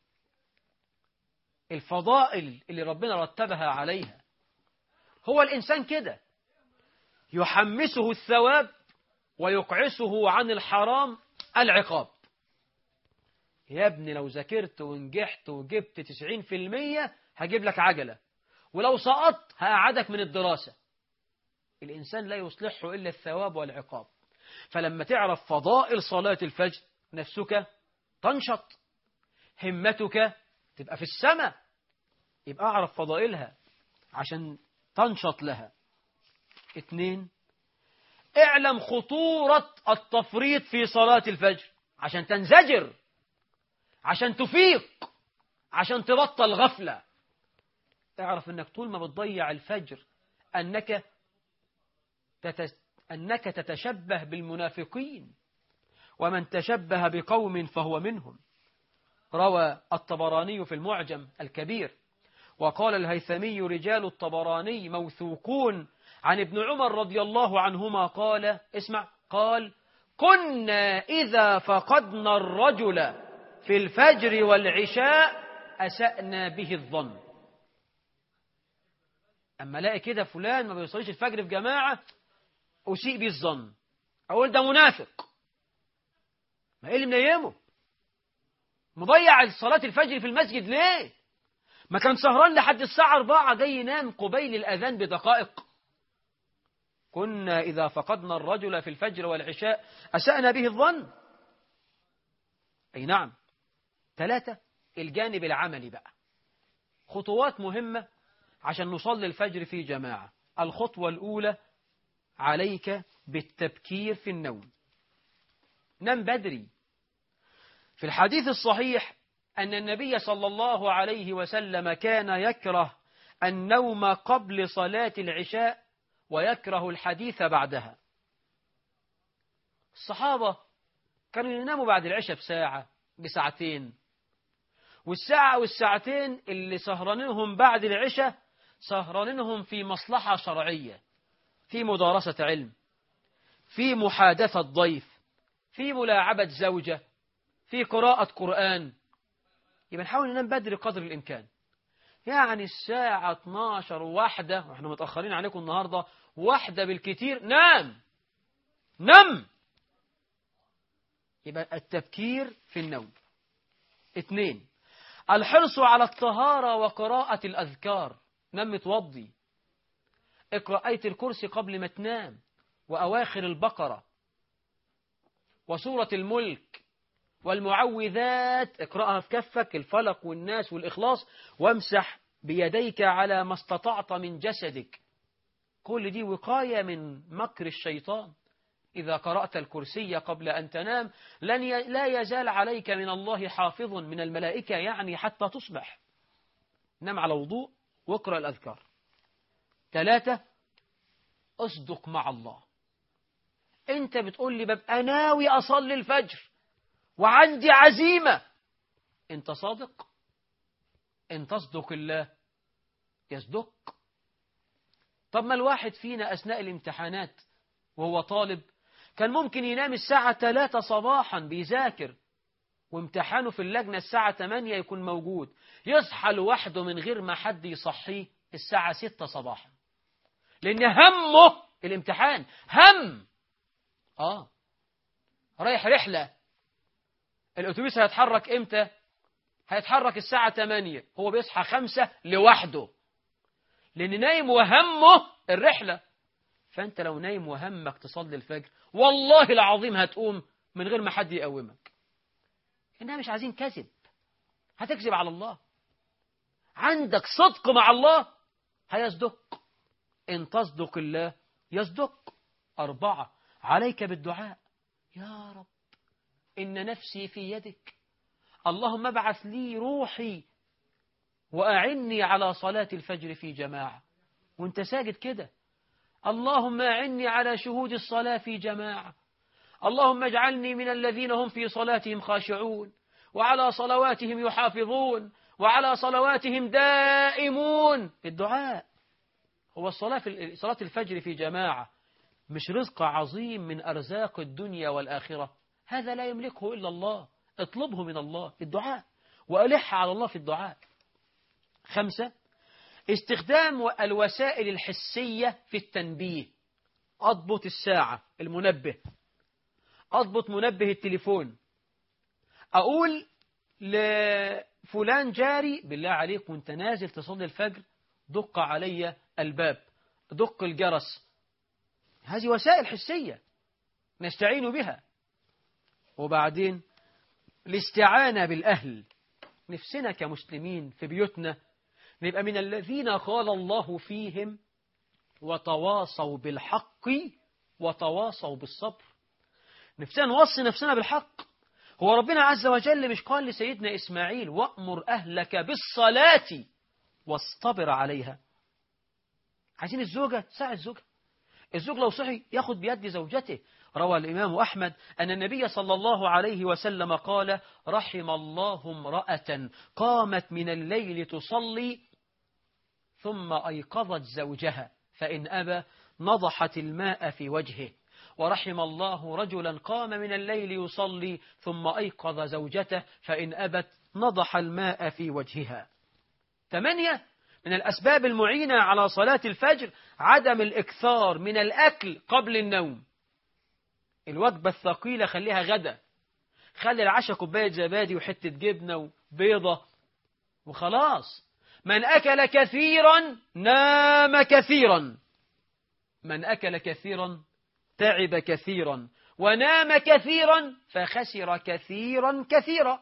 الفضائل اللي ربنا رتبها عليها هو الإنسان كده يحمسه الثواب ويقعسه عن الحرام العقاب يا ابني لو ذاكرت ونجحت وجبت 90% هجيب لك عجلة ولو سقطت هقعدك من الدراسة الإنسان لا يصلحه إلا الثواب والعقاب فلما تعرف فضائل صلاة الفجر نفسك تنشط همتك تبقى في السماء يبقى أعرف فضائلها عشان تنشط لها اتنين اعلم خطورة التفريط في صلاة الفجر عشان تنزجر عشان تفيق عشان تبطل غفلة اعرف انك طول ما بتضيع الفجر انك تتس... انك تتشبه بالمنافقين ومن تشبه بقوم فهو منهم روى الطبراني في المعجم الكبير وقال الهيثمي رجال الطبراني موثوقون عن ابن عمر رضي الله عنهما قال اسمع قال كنا إذا فقدنا الرجل في الفجر والعشاء أسأنا به الظن أما الاقي كده فلان ما بيصليش الفجر في جماعة أسيء به الظن أقول ده منافق ما إيه اللي منيمه مضيع صلاة الفجر في المسجد ليه ما كان سهران لحد الساعة أربعة جاي ينام قبيل الأذان بدقائق كنا إذا فقدنا الرجل في الفجر والعشاء أسأنا به الظن أي نعم ثلاثة الجانب العملي بقى خطوات مهمة عشان نصلي الفجر في جماعة الخطوة الأولى عليك بالتبكير في النوم نم بدري في الحديث الصحيح أن النبي صلى الله عليه وسلم كان يكره النوم قبل صلاة العشاء ويكره الحديث بعدها الصحابة كانوا يناموا بعد العشاء بساعة بساعتين والساعة والساعتين اللي سهرانينهم بعد العشاء سهرانينهم في مصلحة شرعية في مدارسة علم في محادثة ضيف في ملاعبة زوجة في قراءة قرآن يبقى نحاول ننام بدري قدر الإمكان يعني الساعة 12 واحدة واحنا متأخرين عليكم النهاردة واحدة بالكتير نام نم يبقى التبكير في النوم اثنين الحرص على الطهارة وقراءة الأذكار نم توضي اقرأ آية الكرسي قبل ما تنام وأواخر البقرة وسورة الملك والمعوذات اقرأها في كفك الفلق والناس والإخلاص وامسح بيديك على ما استطعت من جسدك كل دي وقاية من مكر الشيطان إذا قرأت الكرسي قبل أن تنام لن ي... لا يزال عليك من الله حافظ من الملائكة يعني حتى تصبح نم على وضوء واقرأ الأذكار ثلاثة أصدق مع الله أنت بتقول لي ببقى ناوي أصلي الفجر وعندي عزيمة أنت صادق إن تصدق الله يصدق طب ما الواحد فينا أثناء الامتحانات وهو طالب كان ممكن ينام الساعة 3 صباحا بيذاكر وامتحانه في اللجنة الساعة 8 يكون موجود يصحى لوحده من غير ما حد يصحيه الساعة 6 صباحا لأن همه الامتحان هم آه رايح رحلة الأتوبيس هيتحرك إمتى هيتحرك الساعة 8 هو بيصحى 5 لوحده لأن نايم وهمه الرحلة فأنت لو نايم وهمك تصلي الفجر والله العظيم هتقوم من غير ما حد يقومك إنها مش عايزين كذب هتكذب على الله عندك صدق مع الله هيصدق إن تصدق الله يصدق أربعة عليك بالدعاء يا رب إن نفسي في يدك اللهم ابعث لي روحي وأعني على صلاة الفجر في جماعة وانت ساجد كده اللهم أعني على شهود الصلاة في جماعة اللهم اجعلني من الذين هم في صلاتهم خاشعون وعلى صلواتهم يحافظون وعلى صلواتهم دائمون الدعاء هو الصلاة في صلاة الفجر في جماعة مش رزق عظيم من أرزاق الدنيا والآخرة هذا لا يملكه إلا الله اطلبه من الله الدعاء وألح على الله في الدعاء خمسة استخدام الوسائل الحسية في التنبيه أضبط الساعة المنبه أضبط منبه التليفون أقول لفلان جاري بالله عليك وانت نازل تصلي الفجر دق علي الباب دق الجرس هذه وسائل حسية نستعين بها وبعدين الاستعانة بالأهل نفسنا كمسلمين في بيوتنا نبقى من الذين قال الله فيهم وتواصوا بالحق وتواصوا بالصبر نفسنا نوصي نفسنا بالحق هو ربنا عز وجل مش قال لسيدنا إسماعيل وأمر أهلك بالصلاة واصطبر عليها عايزين الزوجة تساعد زوجها الزوج لو صحي ياخد بيد زوجته روى الإمام أحمد أن النبي صلى الله عليه وسلم قال رحم الله امرأة قامت من الليل تصلي ثم أيقظت زوجها فإن أبى نضحت الماء في وجهه ورحم الله رجلا قام من الليل يصلي ثم أيقظ زوجته فإن أبت نضح الماء في وجهها ثمانية من الأسباب المعينة على صلاة الفجر عدم الإكثار من الأكل قبل النوم الوجبة الثقيلة خليها غدا خلي العشاء كوباية زبادي وحتة جبنة وبيضة وخلاص من أكل كثيرا نام كثيرا من أكل كثيرا تعب كثيرا ونام كثيرا فخسر كثيرا كثيرا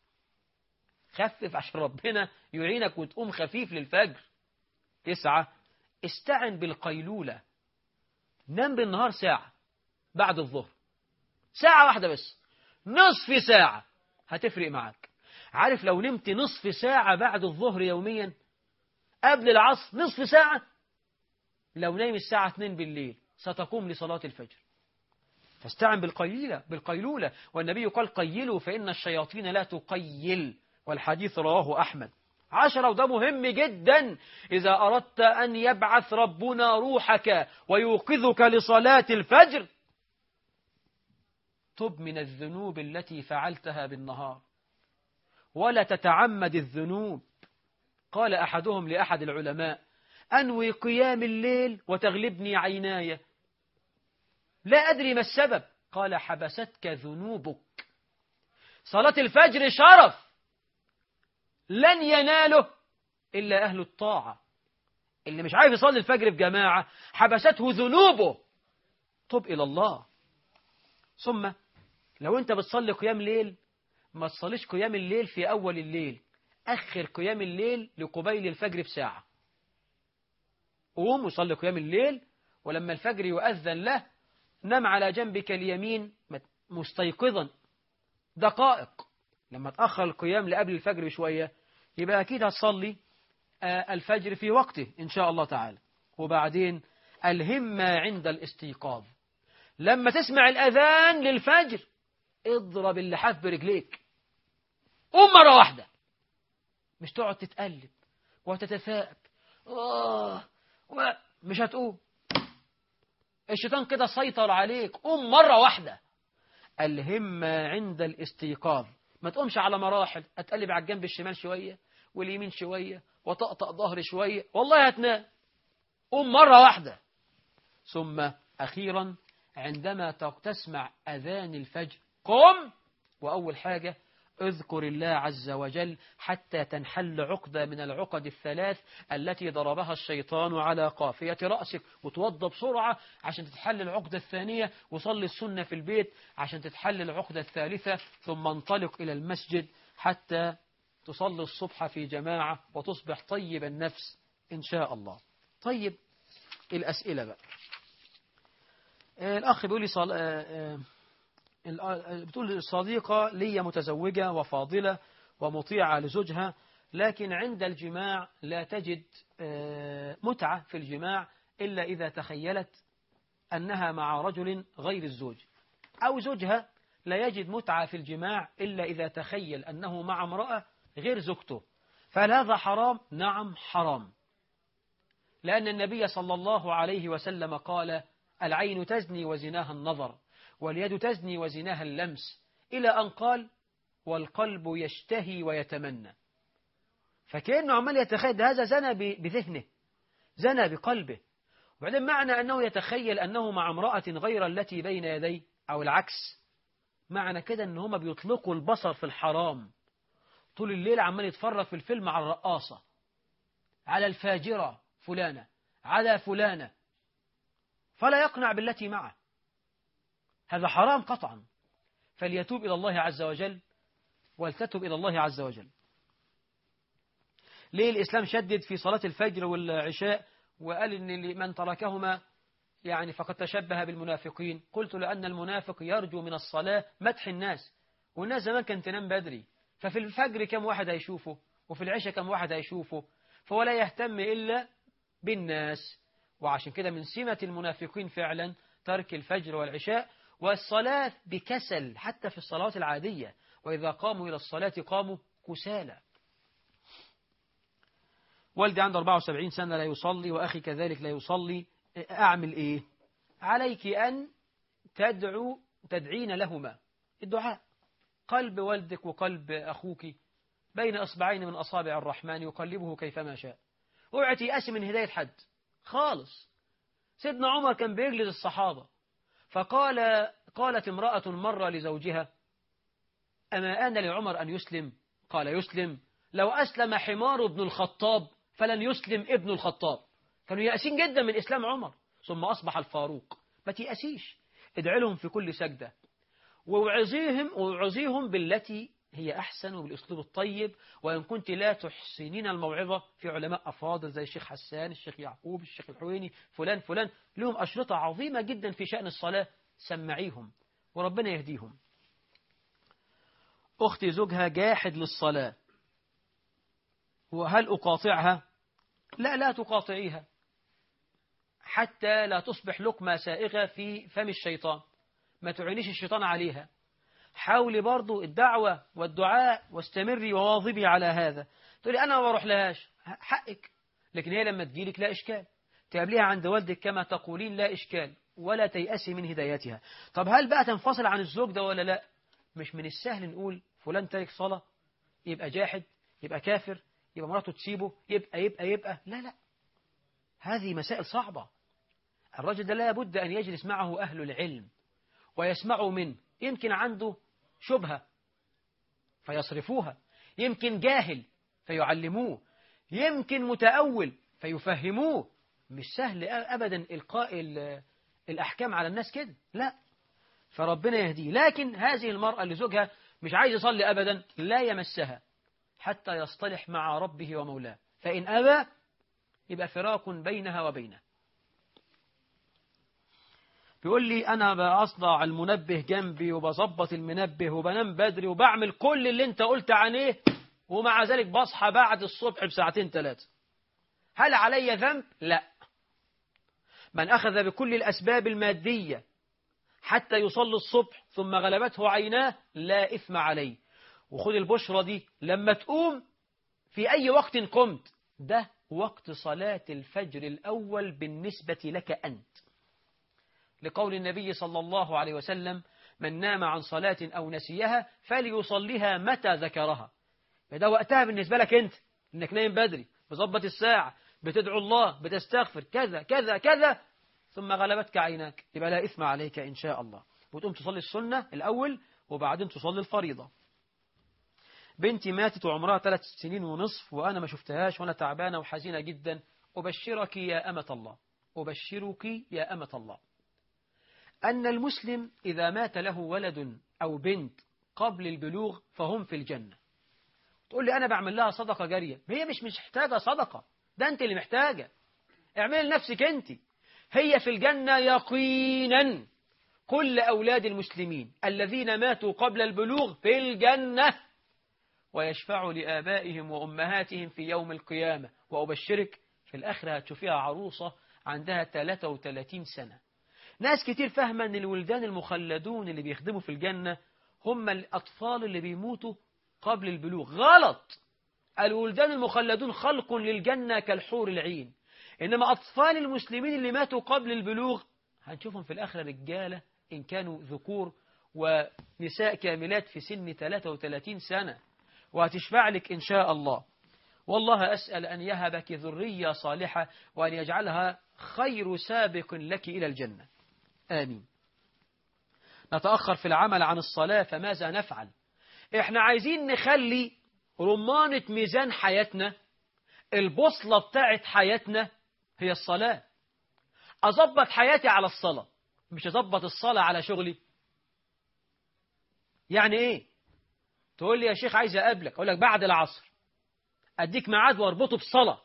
خفف عشان ربنا يعينك وتقوم خفيف للفجر تسعة استعن بالقيلولة نام بالنهار ساعة بعد الظهر ساعة واحدة بس نصف ساعة هتفرق معك عارف لو نمت نصف ساعة بعد الظهر يوميا قبل العصر نصف ساعة لو نايم الساعة 2 بالليل ستقوم لصلاة الفجر فاستعن بالقيلة بالقيلولة والنبي قال قيلوا فإن الشياطين لا تقيل والحديث رواه أحمد عشرة وده مهم جدا إذا أردت أن يبعث ربنا روحك ويوقظك لصلاة الفجر تب من الذنوب التي فعلتها بالنهار ولا تتعمد الذنوب قال أحدهم لأحد العلماء أنوي قيام الليل وتغلبني عيناي لا أدري ما السبب قال حبستك ذنوبك صلاة الفجر شرف لن يناله إلا أهل الطاعة اللي مش عارف يصلي الفجر في جماعة حبسته ذنوبه طب إلى الله ثم لو أنت بتصلي قيام ليل ما تصليش قيام الليل في أول الليل أخر قيام الليل لقبيل الفجر بساعة قوم وصلي قيام الليل ولما الفجر يؤذن له نم على جنبك اليمين مستيقظا دقائق لما تأخر القيام لقبل الفجر بشوية يبقى أكيد هتصلي الفجر في وقته إن شاء الله تعالى وبعدين الهمة عند الاستيقاظ لما تسمع الأذان للفجر اضرب اللحاف برجليك قوم مرة واحدة مش تقعد تتقلب وتتثاءب آه مش هتقوم الشيطان كده سيطر عليك قوم مرة واحدة الهمة عند الاستيقاظ ما تقومش على مراحل هتقلب على الجنب الشمال شوية واليمين شوية وطقطق ظهري شوية والله هتنام قوم مرة واحدة ثم أخيرا عندما تسمع أذان الفجر قم وأول حاجة اذكر الله عز وجل حتى تنحل عقدة من العقد الثلاث التي ضربها الشيطان على قافية رأسك وتوضى بسرعة عشان تتحل العقدة الثانية وصلي السنة في البيت عشان تتحل العقدة الثالثة ثم انطلق إلى المسجد حتى تصلي الصبح في جماعة وتصبح طيب النفس إن شاء الله طيب الأسئلة بقى الأخ بيقول لي صل... بتقول الصديقة لي متزوجة وفاضلة ومطيعة لزوجها لكن عند الجماع لا تجد متعة في الجماع إلا إذا تخيلت أنها مع رجل غير الزوج أو زوجها لا يجد متعة في الجماع إلا إذا تخيل أنه مع امرأة غير زوجته فهل هذا حرام؟ نعم حرام لأن النبي صلى الله عليه وسلم قال العين تزني وزناها النظر واليد تزني وزناها اللمس إلى أن قال والقلب يشتهي ويتمنى فكأنه عمال يتخيل هذا زنى بذهنه زنى بقلبه وبعدين معنى أنه يتخيل أنه مع امرأة غير التي بين يديه أو العكس معنى كده أن هما بيطلقوا البصر في الحرام طول الليل عمال يتفرج في الفيلم على الرقاصة على الفاجرة فلانة على فلانة فلا يقنع بالتي معه هذا حرام قطعا فليتوب إلى الله عز وجل ولتتوب إلى الله عز وجل ليه الإسلام شدد في صلاة الفجر والعشاء وقال إن من تركهما يعني فقد تشبه بالمنافقين قلت لأن المنافق يرجو من الصلاة مدح الناس والناس زمان كانت تنام بدري ففي الفجر كم واحد هيشوفه وفي العشاء كم واحد هيشوفه فهو لا يهتم إلا بالناس وعشان كده من سمة المنافقين فعلا ترك الفجر والعشاء والصلاة بكسل حتى في الصلوات العادية وإذا قاموا إلى الصلاة قاموا كسالى والدي عنده 74 سنة لا يصلي وأخي كذلك لا يصلي أعمل إيه عليك أن تدعو تدعين لهما الدعاء قلب والدك وقلب أخوك بين أصبعين من أصابع الرحمن يقلبه كيفما شاء اوعى تيأس من هداية حد خالص سيدنا عمر كان بيجلد الصحابة فقال قالت امرأة مرة لزوجها أما آن لعمر أن يسلم قال يسلم لو أسلم حمار ابن الخطاب فلن يسلم ابن الخطاب كانوا يأسين جدا من إسلام عمر ثم أصبح الفاروق ما تيأسيش ادعي لهم في كل سجدة ووعظيهم ووعظيهم بالتي هي أحسن وبالأسلوب الطيب وإن كنت لا تحسنين الموعظة في علماء أفاضل زي الشيخ حسان الشيخ يعقوب الشيخ الحويني فلان فلان لهم أشرطة عظيمة جدا في شأن الصلاة سمعيهم وربنا يهديهم أختي زوجها جاحد للصلاة وهل أقاطعها لا لا تقاطعيها حتى لا تصبح لقمة سائغة في فم الشيطان ما تعينيش الشيطان عليها حاولي برضو الدعوة والدعاء واستمري وواظبي على هذا تقولي أنا ما بروح لهاش حقك لكن هي لما تجيلك لا إشكال تقابليها عند والدك كما تقولين لا إشكال ولا تيأسي من هدايتها طب هل بقى تنفصل عن الزوج ده ولا لا مش من السهل نقول فلان تارك صلاة يبقى جاحد يبقى كافر يبقى مراته تسيبه يبقى يبقى يبقى لا لا هذه مسائل صعبة الرجل ده لا بد أن يجلس معه أهل العلم ويسمعوا منه يمكن عنده شبهة فيصرفوها يمكن جاهل فيعلموه يمكن متأول فيفهموه مش سهل أبدا إلقاء الأحكام على الناس كده لا فربنا يهديه لكن هذه المرأة اللي زوجها مش عايز يصلي أبدا لا يمسها حتى يصطلح مع ربه ومولاه فإن أبى يبقى فراق بينها وبينه بيقول لي أنا بأصدع المنبه جنبي وبظبط المنبه وبنام بدري وبعمل كل اللي انت قلت عنيه ومع ذلك بصحى بعد الصبح بساعتين ثلاثة هل علي ذنب؟ لا من أخذ بكل الأسباب المادية حتى يصلي الصبح ثم غلبته عيناه لا إثم عليه وخذ البشرة دي لما تقوم في أي وقت قمت ده وقت صلاة الفجر الأول بالنسبة لك أنت لقول النبي صلى الله عليه وسلم من نام عن صلاة أو نسيها فليصليها متى ذكرها ده وقتها بالنسبة لك أنت إنك نايم بدري بظبط الساعة بتدعو الله بتستغفر كذا كذا كذا ثم غلبتك عيناك يبقى لا إثم عليك إن شاء الله وتقوم تصلي السنة الأول وبعدين تصلي الفريضة بنتي ماتت وعمرها ثلاث سنين ونصف وأنا ما شفتهاش وأنا تعبانة وحزينة جدا أبشرك يا أمة الله أبشرك يا أمة الله أن المسلم إذا مات له ولد أو بنت قبل البلوغ فهم في الجنة تقول لي أنا بعمل لها صدقة جارية هي مش مش محتاجة صدقة ده أنت اللي محتاجة اعمل لنفسك أنت هي في الجنة يقينا كل أولاد المسلمين الذين ماتوا قبل البلوغ في الجنة ويشفع لآبائهم وأمهاتهم في يوم القيامة وأبشرك في الآخرة هتشوفيها عروسة عندها 33 سنة ناس كتير فاهمة أن الولدان المخلدون اللي بيخدموا في الجنة هم الأطفال اللي بيموتوا قبل البلوغ غلط الولدان المخلدون خلق للجنة كالحور العين إنما أطفال المسلمين اللي ماتوا قبل البلوغ هنشوفهم في الآخرة رجالة إن كانوا ذكور ونساء كاملات في سن 33 سنة وهتشفع لك إن شاء الله والله أسأل أن يهبك ذرية صالحة وأن يجعلها خير سابق لك إلى الجنة آمين نتأخر في العمل عن الصلاة فماذا نفعل إحنا عايزين نخلي رمانة ميزان حياتنا البوصلة بتاعت حياتنا هي الصلاة أظبط حياتي على الصلاة مش أظبط الصلاة على شغلي يعني إيه تقول لي يا شيخ عايز أقابلك أقول لك بعد العصر أديك ميعاد واربطه بصلاة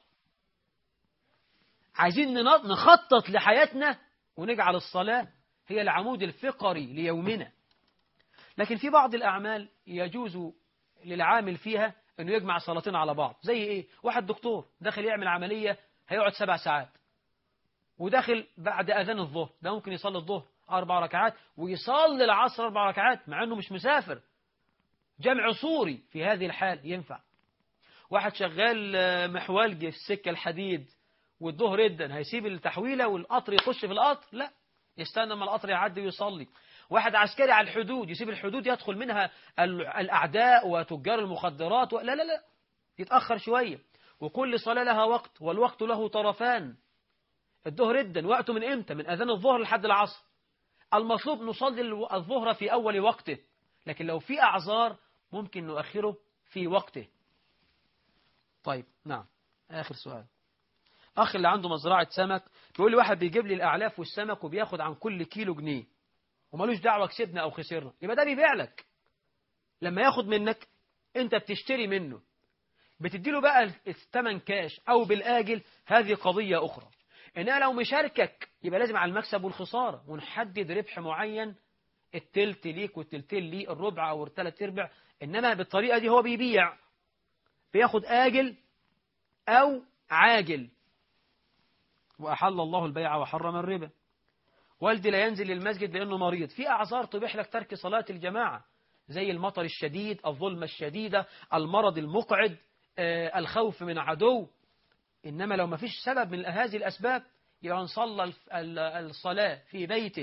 عايزين نخطط لحياتنا ونجعل الصلاة هي العمود الفقري ليومنا لكن في بعض الأعمال يجوز للعامل فيها أنه يجمع صلاتين على بعض زي إيه؟ واحد دكتور داخل يعمل عملية هيقعد سبع ساعات وداخل بعد أذان الظهر ده ممكن يصلي الظهر أربع ركعات ويصلي العصر أربع ركعات مع أنه مش مسافر جمع صوري في هذه الحال ينفع واحد شغال محوالجي في السكة الحديد والظهر جدا هيسيب التحويلة والقطر يخش في القطر لا يستنى ما القطر يعدي ويصلي واحد عسكري على الحدود يسيب الحدود يدخل منها الأعداء وتجار المخدرات و... لا لا لا يتأخر شوية وكل صلاة لها وقت والوقت له طرفان الظهر جدا وقته من امتى من أذان الظهر لحد العصر المطلوب نصلي الظهر في أول وقته لكن لو في أعذار ممكن نؤخره في وقته طيب نعم آخر سؤال أخ اللي عنده مزرعة سمك بيقول لي واحد بيجيب لي الأعلاف والسمك وبياخد عن كل كيلو جنيه ومالوش دعوة كسبنا أو خسرنا يبقى ده بيبيع لك لما ياخد منك أنت بتشتري منه بتديله بقى الثمن كاش أو بالآجل هذه قضية أخرى إنها لو مشاركك يبقى لازم على المكسب والخسارة ونحدد ربح معين التلت ليك والتلتين ليه الربع أو الثلاث ارباع إنما بالطريقة دي هو بيبيع بياخد آجل أو عاجل وأحل الله البيع وحرم الربا والدي لا ينزل للمسجد لأنه مريض في أعذار تبيح لك ترك صلاة الجماعة زي المطر الشديد الظلمة الشديدة المرض المقعد آه، الخوف من عدو إنما لو ما فيش سبب من هذه الأسباب يبقى صلى الف- ال- الصلاة في بيته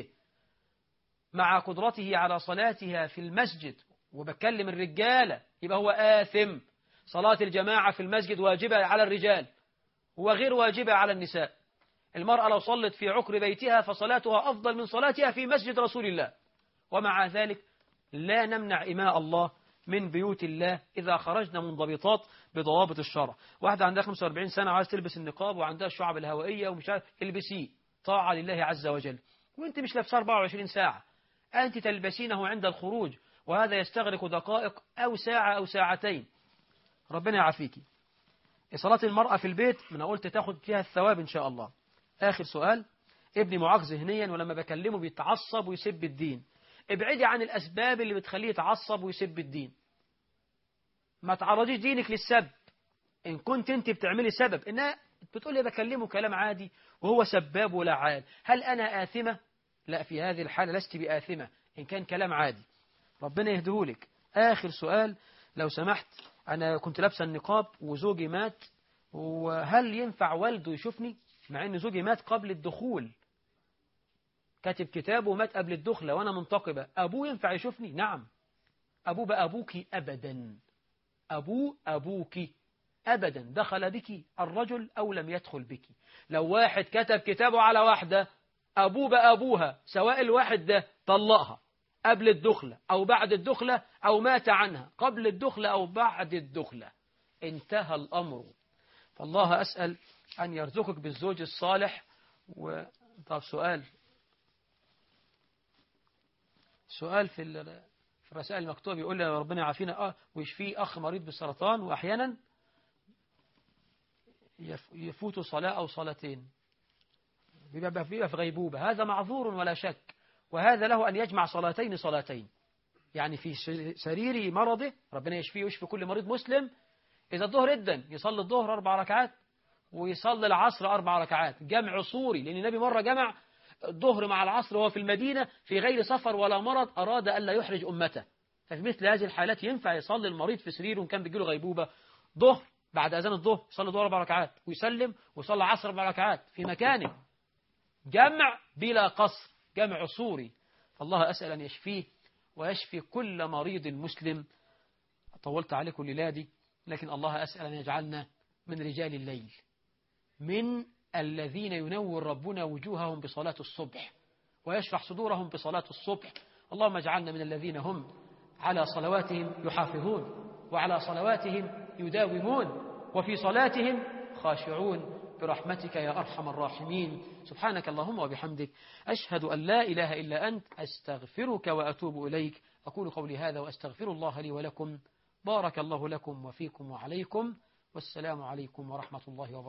مع قدرته على صلاتها في المسجد وبكلم الرجالة يبقى هو آثم صلاة الجماعة في المسجد واجبة على الرجال وغير واجبة على النساء المرأة لو صلت في عقر بيتها فصلاتها أفضل من صلاتها في مسجد رسول الله ومع ذلك لا نمنع إماء الله من بيوت الله إذا خرجنا منضبطات بضوابط الشرع واحدة عندها 45 سنة عايز تلبس النقاب وعندها الشعب الهوائية ومش عارف البسيه طاعة لله عز وجل وانت مش لابسه 24 ساعة أنت تلبسينه عند الخروج وهذا يستغرق دقائق أو ساعة أو ساعتين ربنا يعافيكي صلاة المرأة في البيت من قلت تاخد فيها الثواب إن شاء الله آخر سؤال ابني معاق ذهنيا ولما بكلمه بيتعصب ويسب الدين ابعدي عن الأسباب اللي بتخليه يتعصب ويسب الدين ما تعرضيش دينك للسب إن كنت أنت بتعملي سبب إنها بتقولي بكلمه كلام عادي وهو سباب ولعان هل أنا آثمة؟ لا في هذه الحالة لست بآثمة إن كان كلام عادي ربنا يهدهولك آخر سؤال لو سمحت أنا كنت لابسه النقاب وزوجي مات وهل ينفع والده يشوفني مع أن زوجي مات قبل الدخول كاتب كتابه ومات قبل الدخلة وأنا منتقبة أبوه ينفع يشوفني نعم أبوه بقى أبوك أبدا أبوه أبوك أبدا دخل بك الرجل أو لم يدخل بك لو واحد كتب كتابه على واحدة أبوه بقى أبوها سواء الواحد ده طلقها قبل الدخلة أو بعد الدخلة أو مات عنها قبل الدخلة أو بعد الدخلة انتهى الأمر فالله أسأل أن يرزقك بالزوج الصالح و... طب سؤال سؤال في ال- في الرسائل المكتوبة بيقول لي ربنا يعافينا اه ويشفيه أخ مريض بالسرطان وأحيانا يف- يفوت صلاة أو صلاتين بيبقى بيبقى في غيبوبة هذا معذور ولا شك وهذا له أن يجمع صلاتين صلاتين يعني في س- سرير مرضه ربنا يشفيه ويشفي كل مريض مسلم إذا الظهر إذن يصلي الظهر أربع ركعات ويصلي العصر أربع ركعات جمع صوري لأن النبي مرة جمع الظهر مع العصر وهو في المدينة في غير سفر ولا مرض أراد ألا يحرج أمته ففي مثل هذه الحالات ينفع يصلي المريض في سريره وكان بيجيله غيبوبة ظهر بعد أذان الظهر يصلي ظهر أربع ركعات ويسلم ويصلي عصر أربع ركعات في مكانه جمع بلا قصر جمع صوري فالله أسأل أن يشفيه ويشفي كل مريض مسلم طولت عليكم ليلادي لكن الله أسأل أن يجعلنا من رجال الليل من الذين ينور ربنا وجوههم بصلاة الصبح ويشرح صدورهم بصلاة الصبح اللهم اجعلنا من الذين هم على صلواتهم يحافظون وعلى صلواتهم يداومون وفي صلاتهم خاشعون برحمتك يا أرحم الراحمين سبحانك اللهم وبحمدك أشهد أن لا إله إلا أنت أستغفرك وأتوب إليك أقول قولي هذا وأستغفر الله لي ولكم بارك الله لكم وفيكم وعليكم والسلام عليكم ورحمة الله وبركاته